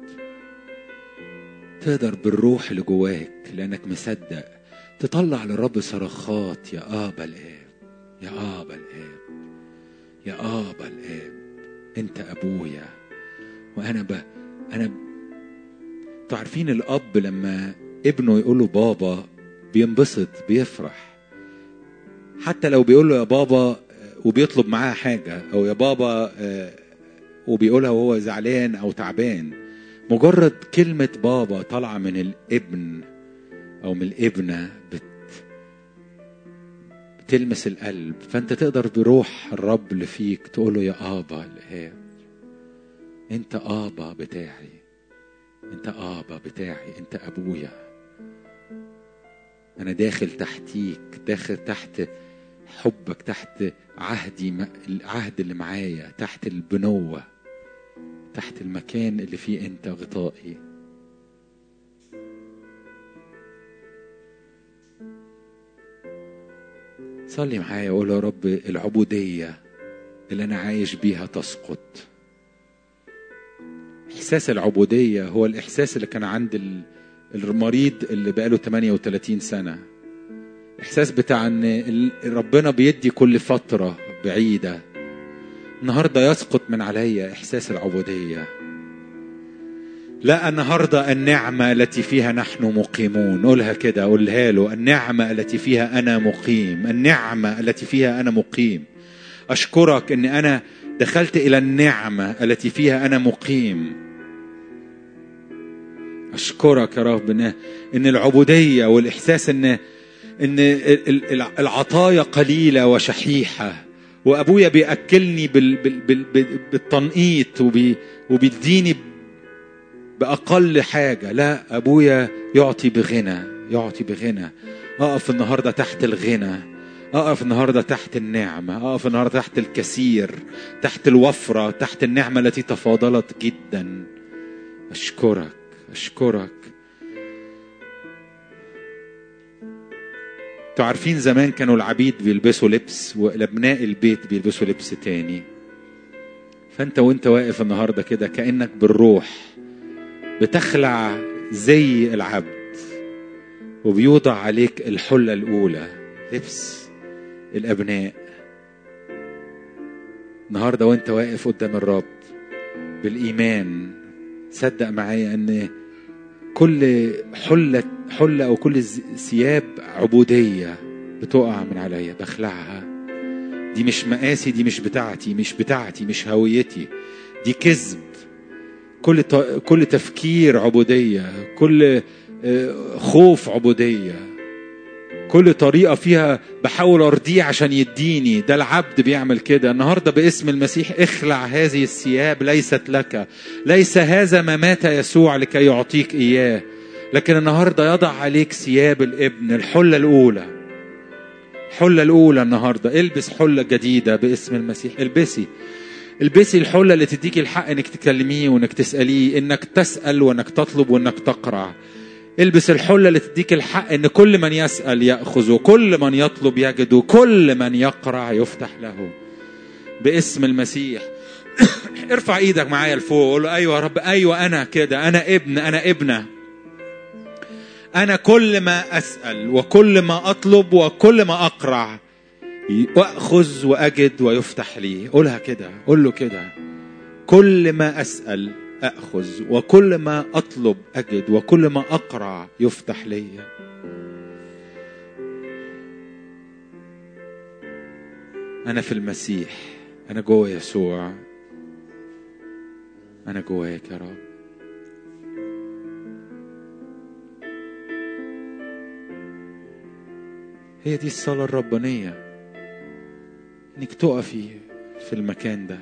S1: تقدر بالروح اللي جواك لانك مصدق تطلع للرب صرخات يا ابا الاب يا ابا الاب يا ابا الاب انت ابويا وانا ب... انا ب... انتوا عارفين الاب لما ابنه يقول له بابا بينبسط بيفرح حتى لو بيقول له يا بابا وبيطلب معاه حاجه او يا بابا آه، وبيقولها وهو زعلان او تعبان مجرد كلمه بابا طالعه من الابن او من الابنه بت بتلمس القلب فانت تقدر بروح الرب اللي فيك تقول له يا ابا الاب انت ابا بتاعي انت ابا بتاعي انت ابويا انا داخل تحتيك داخل تحت حبك تحت عهدي العهد اللي معايا تحت البنوة تحت المكان اللي فيه انت غطائي صلي معايا وقول يا رب العبودية اللي أنا عايش بيها تسقط إحساس العبودية هو الإحساس اللي كان عند ال- المريض اللي بقاله 38 سنة إحساس بتاع إن ال- ربنا بيدي كل فترة بعيدة النهارده يسقط من علي احساس العبوديه لا النهارده النعمه التي فيها نحن مقيمون قولها كده قولها له النعمه التي فيها انا مقيم النعمه التي فيها انا مقيم اشكرك ان انا دخلت الى النعمه التي فيها انا مقيم اشكرك يا رب ان ان العبوديه والاحساس ان ان ال- ال- العطايا قليله وشحيحه وابويا بياكلني بال بال بال بال- بالتنقيط وبي وبيديني باقل حاجه لا ابويا يعطي بغنى يعطي بغنى اقف النهارده تحت الغنى اقف النهارده تحت النعمه اقف النهارده تحت الكثير تحت الوفره تحت النعمه التي تفاضلت جدا اشكرك اشكرك انتوا عارفين زمان كانوا العبيد بيلبسوا لبس والابناء البيت بيلبسوا لبس تاني فانت وانت واقف النهارده كده كانك بالروح بتخلع زي العبد وبيوضع عليك الحله الاولى لبس الابناء النهارده وانت واقف قدام الرب بالايمان صدق معايا ان كل حله حله او كل ز- ثياب عبوديه بتقع من عليا بخلعها دي مش مقاسي دي مش بتاعتي مش بتاعتي مش هويتي دي كذب كل ت- كل تفكير عبوديه كل آه، خوف عبوديه كل طريقه فيها بحاول ارضيه عشان يديني ده العبد بيعمل كده النهارده باسم المسيح اخلع هذه الثياب ليست لك ليس هذا ما مات يسوع لكي يعطيك اياه لكن النهارده يضع عليك ثياب الابن الحله الاولى الحله الاولى النهارده البس حله جديده باسم المسيح البسي البسي الحله اللي تديكي الحق انك تكلميه وانك تساليه انك تسال وانك تطلب وانك تقرع البس الحله اللي تديك الحق ان كل من يسال ياخذ وكل من يطلب يجد وكل من يقرع يفتح له باسم المسيح ارفع ايدك معايا لفوق قول له ايوه يا رب ايوه انا كده انا ابن انا ابنه انا كل ما اسال وكل ما اطلب وكل ما اقرع واخذ واجد ويفتح لي قولها كده قول له كده كل ما اسال اخذ وكل ما اطلب اجد وكل ما اقرع يفتح لي انا في المسيح انا جوه يسوع انا جواك يا رب هي دي الصلاه الربانيه انك تقفي في المكان ده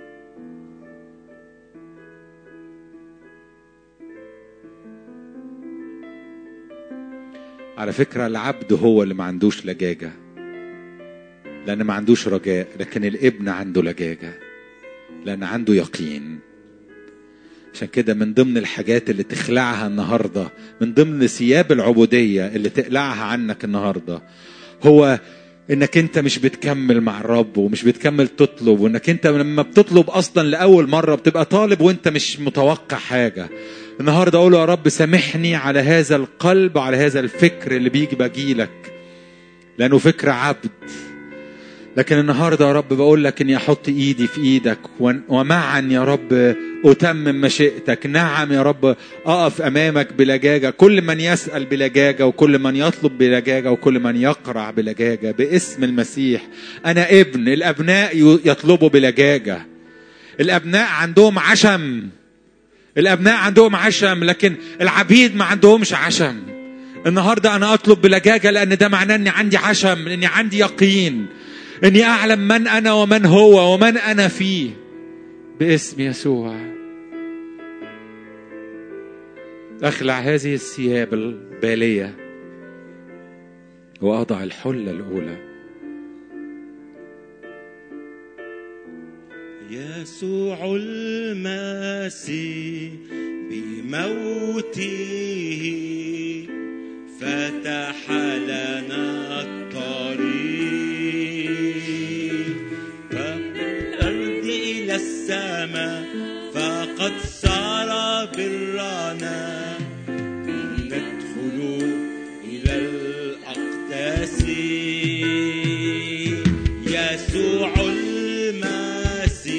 S1: على فكرة العبد هو اللي ما عندوش لجاجة لأن ما عندوش رجاء لكن الابن عنده لجاجة لأن عنده يقين عشان كده من ضمن الحاجات اللي تخلعها النهاردة من ضمن ثياب العبودية اللي تقلعها عنك النهاردة هو انك انت مش بتكمل مع الرب ومش بتكمل تطلب وانك انت لما بتطلب اصلا لاول مره بتبقى طالب وانت مش متوقع حاجه النهارده اقول له يا رب سامحني على هذا القلب وعلى هذا الفكر اللي بيجي بجيلك لانه فكر عبد لكن النهارده يا رب بقول لك اني احط ايدي في ايدك ون- ومعا يا رب اتمم مشيئتك نعم يا رب اقف امامك بلجاجه كل من يسال بلجاجه وكل من يطلب بلجاجه وكل من يقرع بلجاجه باسم المسيح انا ابن الابناء ي- يطلبوا بلجاجه الابناء عندهم عشم الابناء عندهم عشم لكن العبيد ما عندهمش عشم النهارده انا اطلب بلجاجه لان ده معناه اني عندي عشم اني عندي يقين اني اعلم من انا ومن هو ومن انا فيه باسم يسوع اخلع هذه الثياب الباليه واضع الحله الاولى
S2: يسوع المسيح بموته فتح لنا الطريق فالأرض إلى السماء فقد صار برنا ندخل إلى الأقداس يسوع المسيح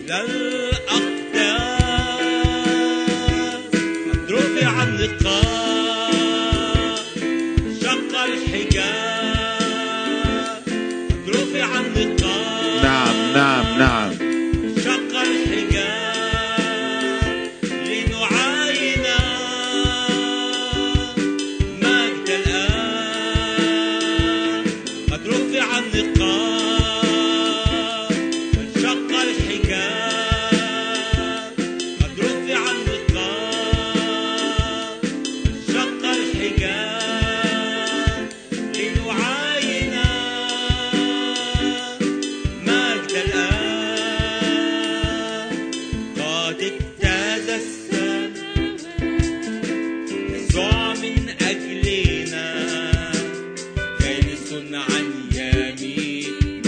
S2: إلى الأقدام قد رفع النقاب شق الحجاب قد رفع النقاب
S1: نعم نعم نعم
S2: شق الحجاب لنعاين مجد الآن قد رفع النقاب وانشق الحجاب قد رفع النقاب وانشق الحجاب لنعاين مجد الآن قد اجتاز السماء يسوع من أجلنا جالس عن يمين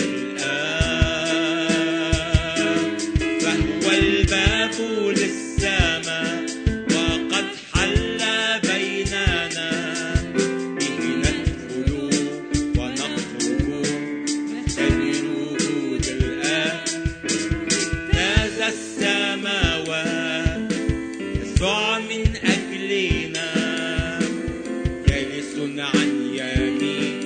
S2: الآب فهو الباب للسماء وقد حل بيننا به ندخل ونخرج نختبر وجود الآب اجتاز السماوات يسوع من أجلنا جالس عن يمين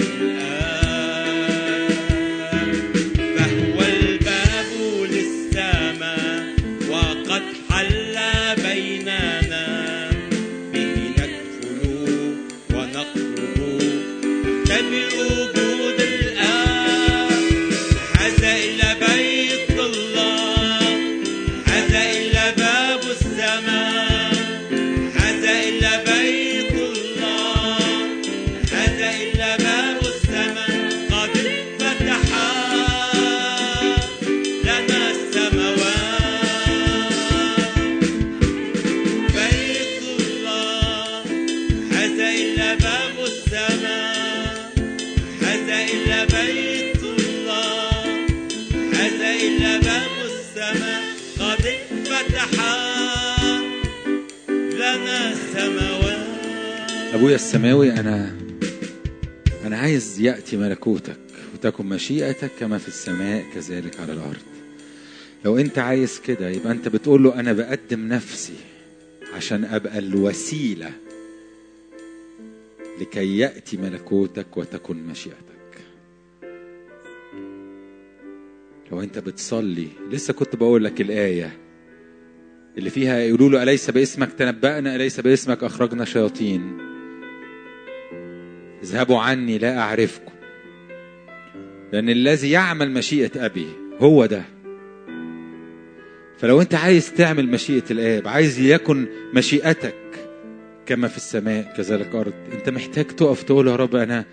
S2: الآب فهو الباب للسماء وقد حل بيننا به ندخل ونخرج نختبر وجود الآب هذا إلى بيت الله هذا إلا باب السماء هذا إلا بيت الله هذا إلا باب السماء قد فتح لنا السماوات بيت الله هذا إلا باب السماء هذا إلا بيت الله هذا إلا باب السماء قد فتح لنا السماوات
S1: ابويا السماوي انا انا عايز ياتي ملكوتك وتكن مشيئتك كما في السماء كذلك على الارض لو انت عايز كده يبقى انت بتقول له انا بقدم نفسي عشان ابقى الوسيله لكي ياتي ملكوتك وتكن مشيئتك لو انت بتصلي لسه كنت بقول لك الايه اللي فيها يقولوا له اليس باسمك تنبأنا اليس باسمك اخرجنا شياطين اذهبوا عني لا اعرفكم لان الذي يعمل مشيئه ابي هو ده فلو انت عايز تعمل مشيئه الاب عايز يكن مشيئتك كما في السماء كذلك ارض انت محتاج تقف تقول يا رب انا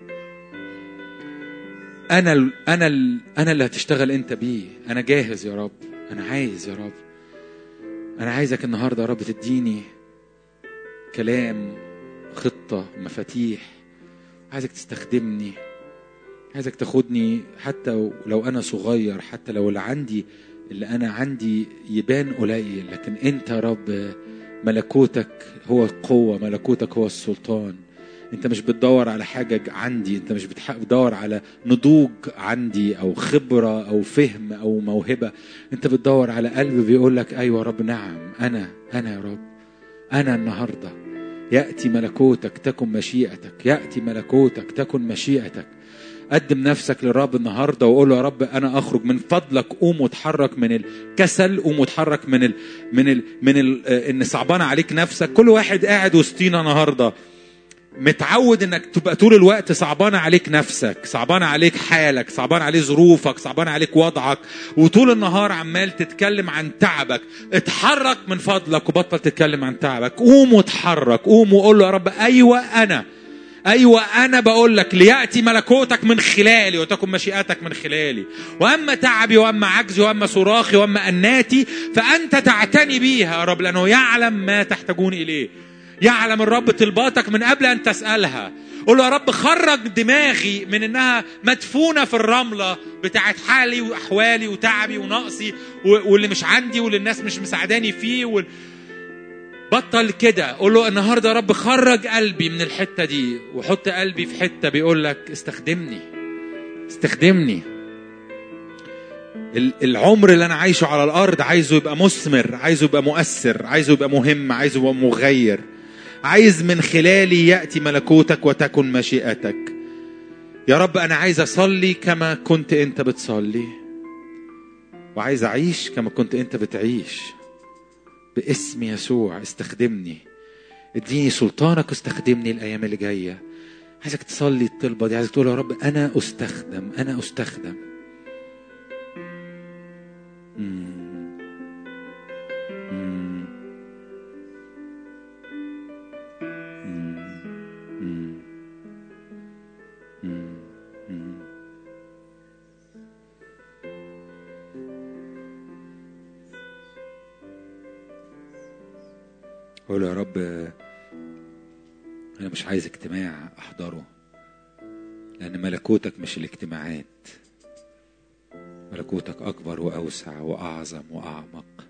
S1: انا ال انا ال انا اللي هتشتغل انت بيه انا جاهز يا رب انا عايز يا رب انا عايزك النهارده يا رب تديني كلام خطه مفاتيح عايزك تستخدمني عايزك تاخدني حتى لو انا صغير حتى لو اللي عندي اللي انا عندي يبان قليل لكن انت يا رب ملكوتك هو القوه ملكوتك هو السلطان انت مش بتدور على حاجه عندي انت مش بتح- بتدور على نضوج عندي او خبره او فهم او موهبه انت بتدور على قلب بيقول لك ايوه يا رب نعم انا انا يا رب انا النهارده ياتي ملكوتك تكن مشيئتك ياتي ملكوتك تكن مشيئتك قدم نفسك للرب النهارده وقول له يا رب انا اخرج من فضلك قوم وتحرك من الكسل قوم وتحرك من ال من ال من ال ان صعبانه عليك نفسك كل واحد قاعد وسطينا النهارده متعود انك تبقى طول الوقت صعبان عليك نفسك صعبان عليك حالك صعبان عليه ظروفك صعبان عليك وضعك وطول النهار عمال تتكلم عن تعبك اتحرك من فضلك وبطل تتكلم عن تعبك قوم واتحرك قوم وقول له يا رب ايوه انا ايوه انا بقول لك لياتي ملكوتك من خلالي وتكن مشيئتك من خلالي واما تعبي واما عجزي واما صراخي واما اناتي فانت تعتني بيها يا رب لانه يعلم ما تحتاجون اليه يعلم الرب طلباتك من قبل ان تسالها قول له يا رب خرج دماغي من انها مدفونه في الرمله بتاعت حالي واحوالي وتعبي ونقصي و- واللي مش عندي واللي الناس مش مساعداني فيه وال... بطل كده قول له النهارده يا رب خرج قلبي من الحته دي وحط قلبي في حته بيقول لك استخدمني استخدمني ال- العمر اللي انا عايشه على الارض عايزه يبقى مثمر عايزه يبقى مؤثر عايزه يبقى مهم عايزه يبقى مغير عايز من خلالي ياتي ملكوتك وتكن مشيئتك يا رب انا عايز اصلي كما كنت انت بتصلي وعايز اعيش كما كنت انت بتعيش باسم يسوع استخدمني اديني سلطانك واستخدمني الايام اللي جايه عايزك تصلي الطلبه دي عايزك تقول يا رب انا استخدم انا استخدم مم. مم. مم. مم. مم. مم. قول يا رب أنا مش عايز اجتماع أحضره لأن ملكوتك مش الاجتماعات ملكوتك أكبر وأوسع وأعظم وأعمق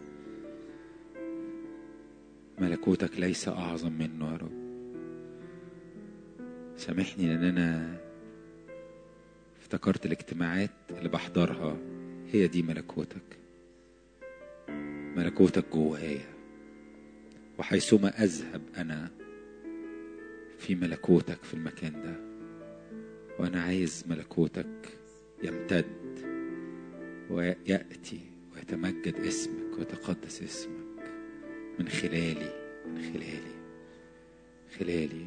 S1: ملكوتك ليس أعظم منه يا رب سامحني لأن أنا افتكرت الاجتماعات اللي بحضرها هي دي ملكوتك ملكوتك جوايا وحيثما أذهب أنا في ملكوتك في المكان ده وأنا عايز ملكوتك يمتد ويأتي ويتمجد اسمك ويتقدس اسمك من خلالي من خلالي خلالي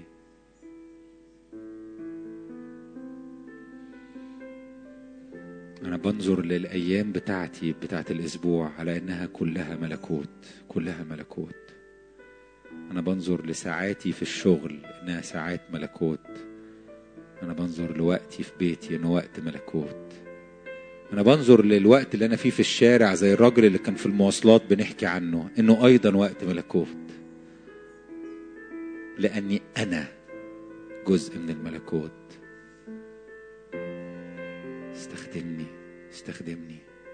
S1: أنا بنظر للأيام بتاعتي بتاعت الأسبوع على إنها كلها ملكوت كلها ملكوت أنا بنظر لساعاتي في الشغل إنها ساعات ملكوت أنا بنظر لوقتي في بيتي إنه وقت ملكوت أنا بنظر للوقت اللي أنا فيه في الشارع زي الراجل اللي كان في المواصلات بنحكي عنه إنه أيضا وقت ملكوت لأني أنا جزء من الملكوت استخدمني استخدمني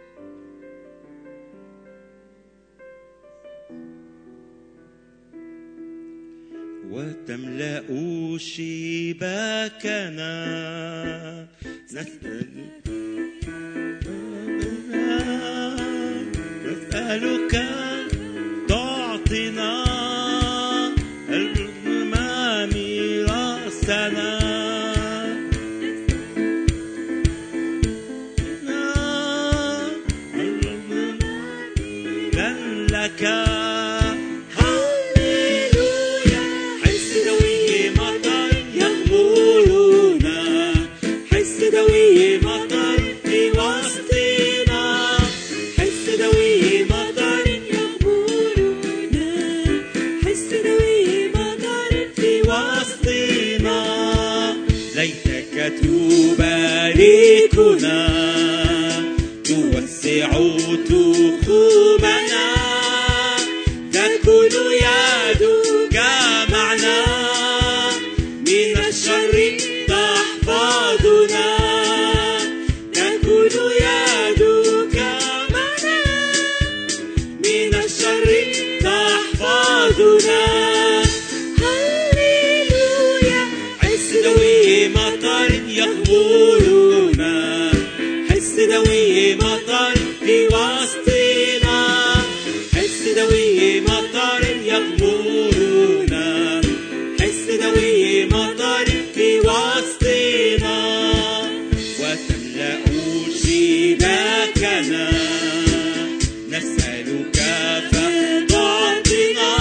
S2: وتملأ شباكنا نسأل نسألك تعطينا الرحمة ميراثنا لن لك هللويا حس دوي مطر يغمرنا حس دوي مطر في وسطنا حس دوي مطر يغمرنا حس دوي مطر في وسطنا ليتك تباركنا توسع تخومنا تكون يدك معنا من الشر تحفظنا تكون يدك معنا من الشر تحفظنا هللويا حس دوي مطر يغمرنا حس دوي مطر في وسطنا حس دوي مطر يغمرنا حس دوي مطر في وسطنا وتملأ شباكنا نسألك فتعطنا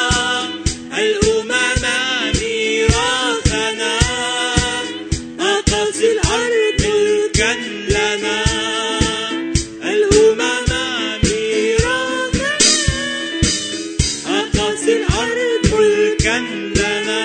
S2: الأمم ميراثنا أقصي الأرض ملكا لنا الأمم ميراثنا أقصي الأرض ملكا لنا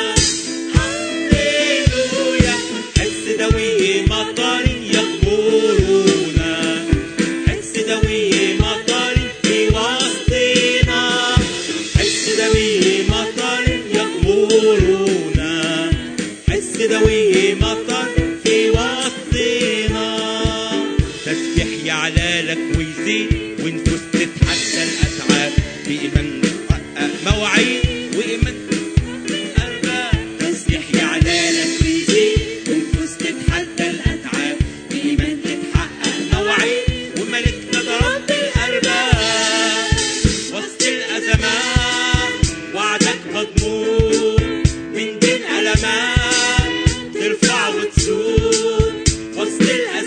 S2: هللويا حس دوي مطر يغمرنا حس دوي مطر في وسطنا حس دوي مطر يغمرنا حس دوي مطر في وسطنا تسبح يعلى لك ويزيد ونفوس تتحدى الأتعاب بإيمان نحقق مواعيد وإيمان أرباب تسبح يعلى لك ويزيد ونفوس تتحدى الأتعاب بإيمان تتحقق مواعيد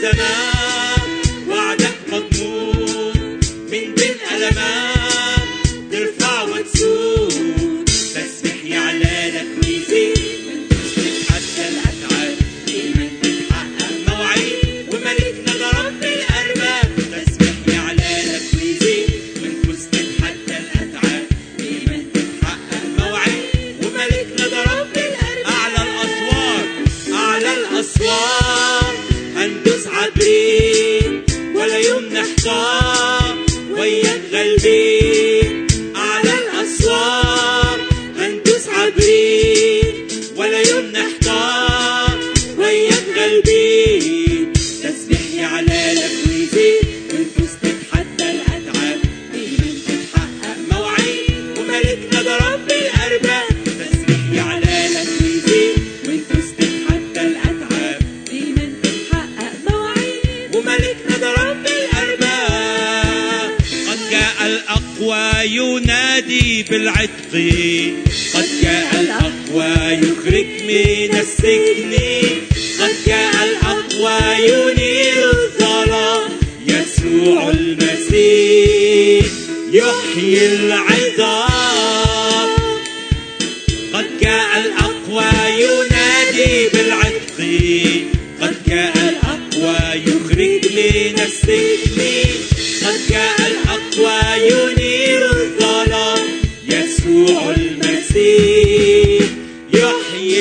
S2: الأزمات وعدك مضمون من بين ألمات ترفع وتسود تسبح يعلى لك ويزيد تتحدى الأتعاب إيمان تتحقق مواعيد وملكنا ده رب الأرباب تسبح يعلى لك ويزيد ونفوس تتحدى الأتعاب إيمان تتحقق مواعيد وملكنا ده رب الأرباب أعلى الأسوار أعلى الأسوار هندوس عبرين ولا يوم نحتار وياك غالبين أعلى الأسوار هندوس عبرين ولا يوم نحتار وياك غالبين تسبح يعلى لك ويزيد ونفوس تتحدى الأتعاب إيمان تتحقق مواعيد وملكنا ده رب الأرباب تسبح يعلى لك ويزيد ونفوس تتحدى الأتعاب
S3: إيمان تتحقق مواعيد
S2: وملكنا ده رب الأرباب قد جاء الأقوى ينادي بالعتق قد جاء الأقوى يخرج من السجن قد جاء الأقوى ينير الظلام يسوع المسيح يحيي العظام قد جاء الأقوى ينادي بالعتق قد جاء الأقوى يخرج من السجن قد جاء الأقوى ينير الظلام يسوع المسيح يحيي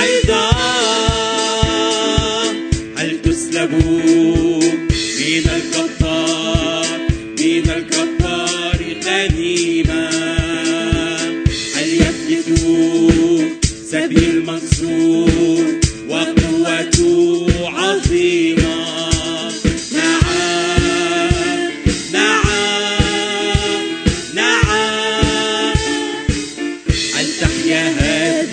S2: العظام هل تسلبوا من الجبار من الجبار غنيمة هل يفلتوا سبيل منصور وقوته عظيمة نعم نعم نعم هل تحيا هذه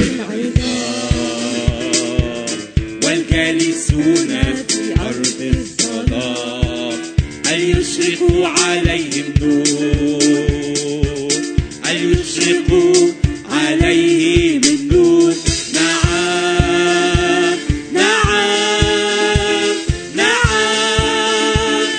S2: العظام والجالسون في أرض الظلام هل يشرق عليهم نور هل يشرق عليهم النور نعم نعم نعم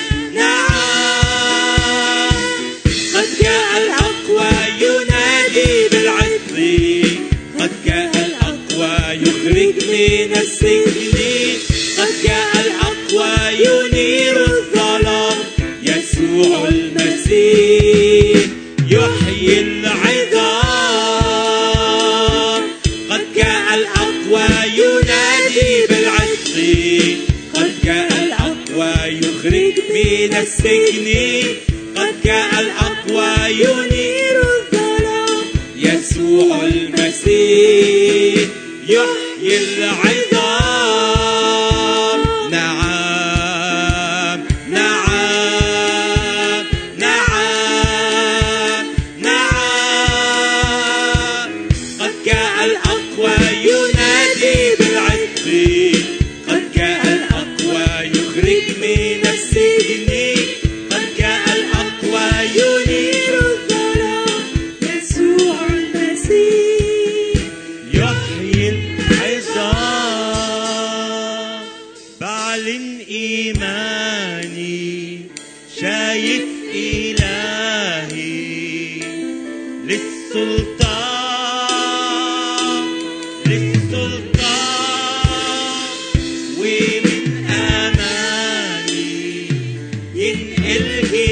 S2: نعم قد جاء الأقوى ينادي بالعطر قد جاء الأقوى يخرج من السجن قد جاء الأقوى ينير الظلام يسوع المسيح يحيي العظام قد جاء الأقوى ينادي بالعطر قد جاء الأقوى يخرج من السجن قد جاء الأقوى ينير الظلام يسوع المسيح يحيي العظام نعم نعم نعم نعم قد جاء الأقوى ينادي بالعتق قد جاء الأقوى يخرج من السجن قد جاء الأقوى ينير الظلام
S3: يسوع المسيح
S2: يحيي العظام بعلن إيماني شايف إلهي للسلطان للسلطان ومن أمامي ينقل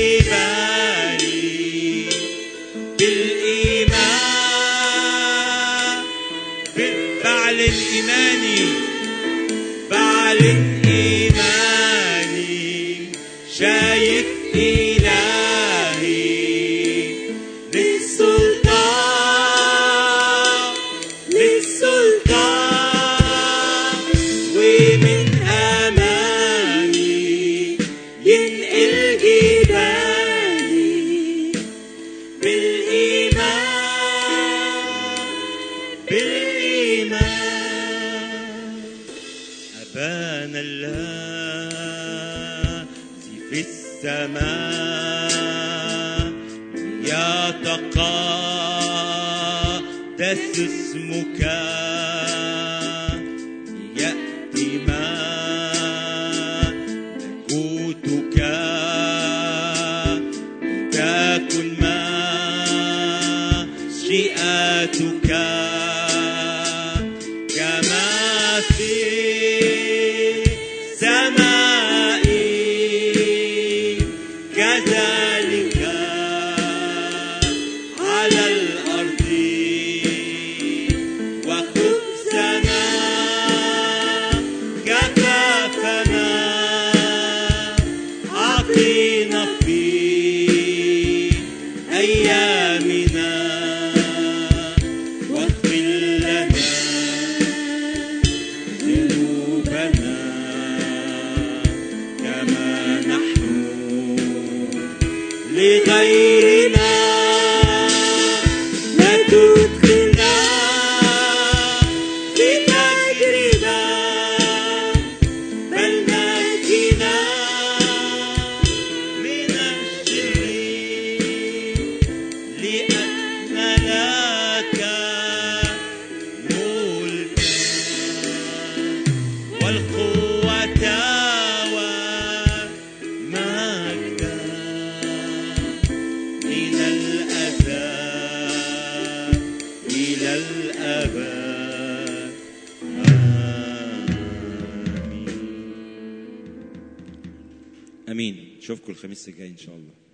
S2: جبالي بالإيمان بعلن إيماني بعلن إيماني شايف إلهي للسلطان للسلطان ومن أمامي ينقل جبالي بالإيمان بالإيمان أبانا الذي في السماء يتقدس اسمك يأتي قوتك كما في السماء كذلك على الأرض وخبزنا كفافنا أعطينا في أيامنا واغفر لنا ذنوبنا كما نحن لغيرنا لا تدخلنا في تجربة بل نجنا من الشرير لأن لك ملكا والقوة والمجد من الأبد إلى الأبد آمين آمين نشوفكم الخميس الجاي إن شاء الله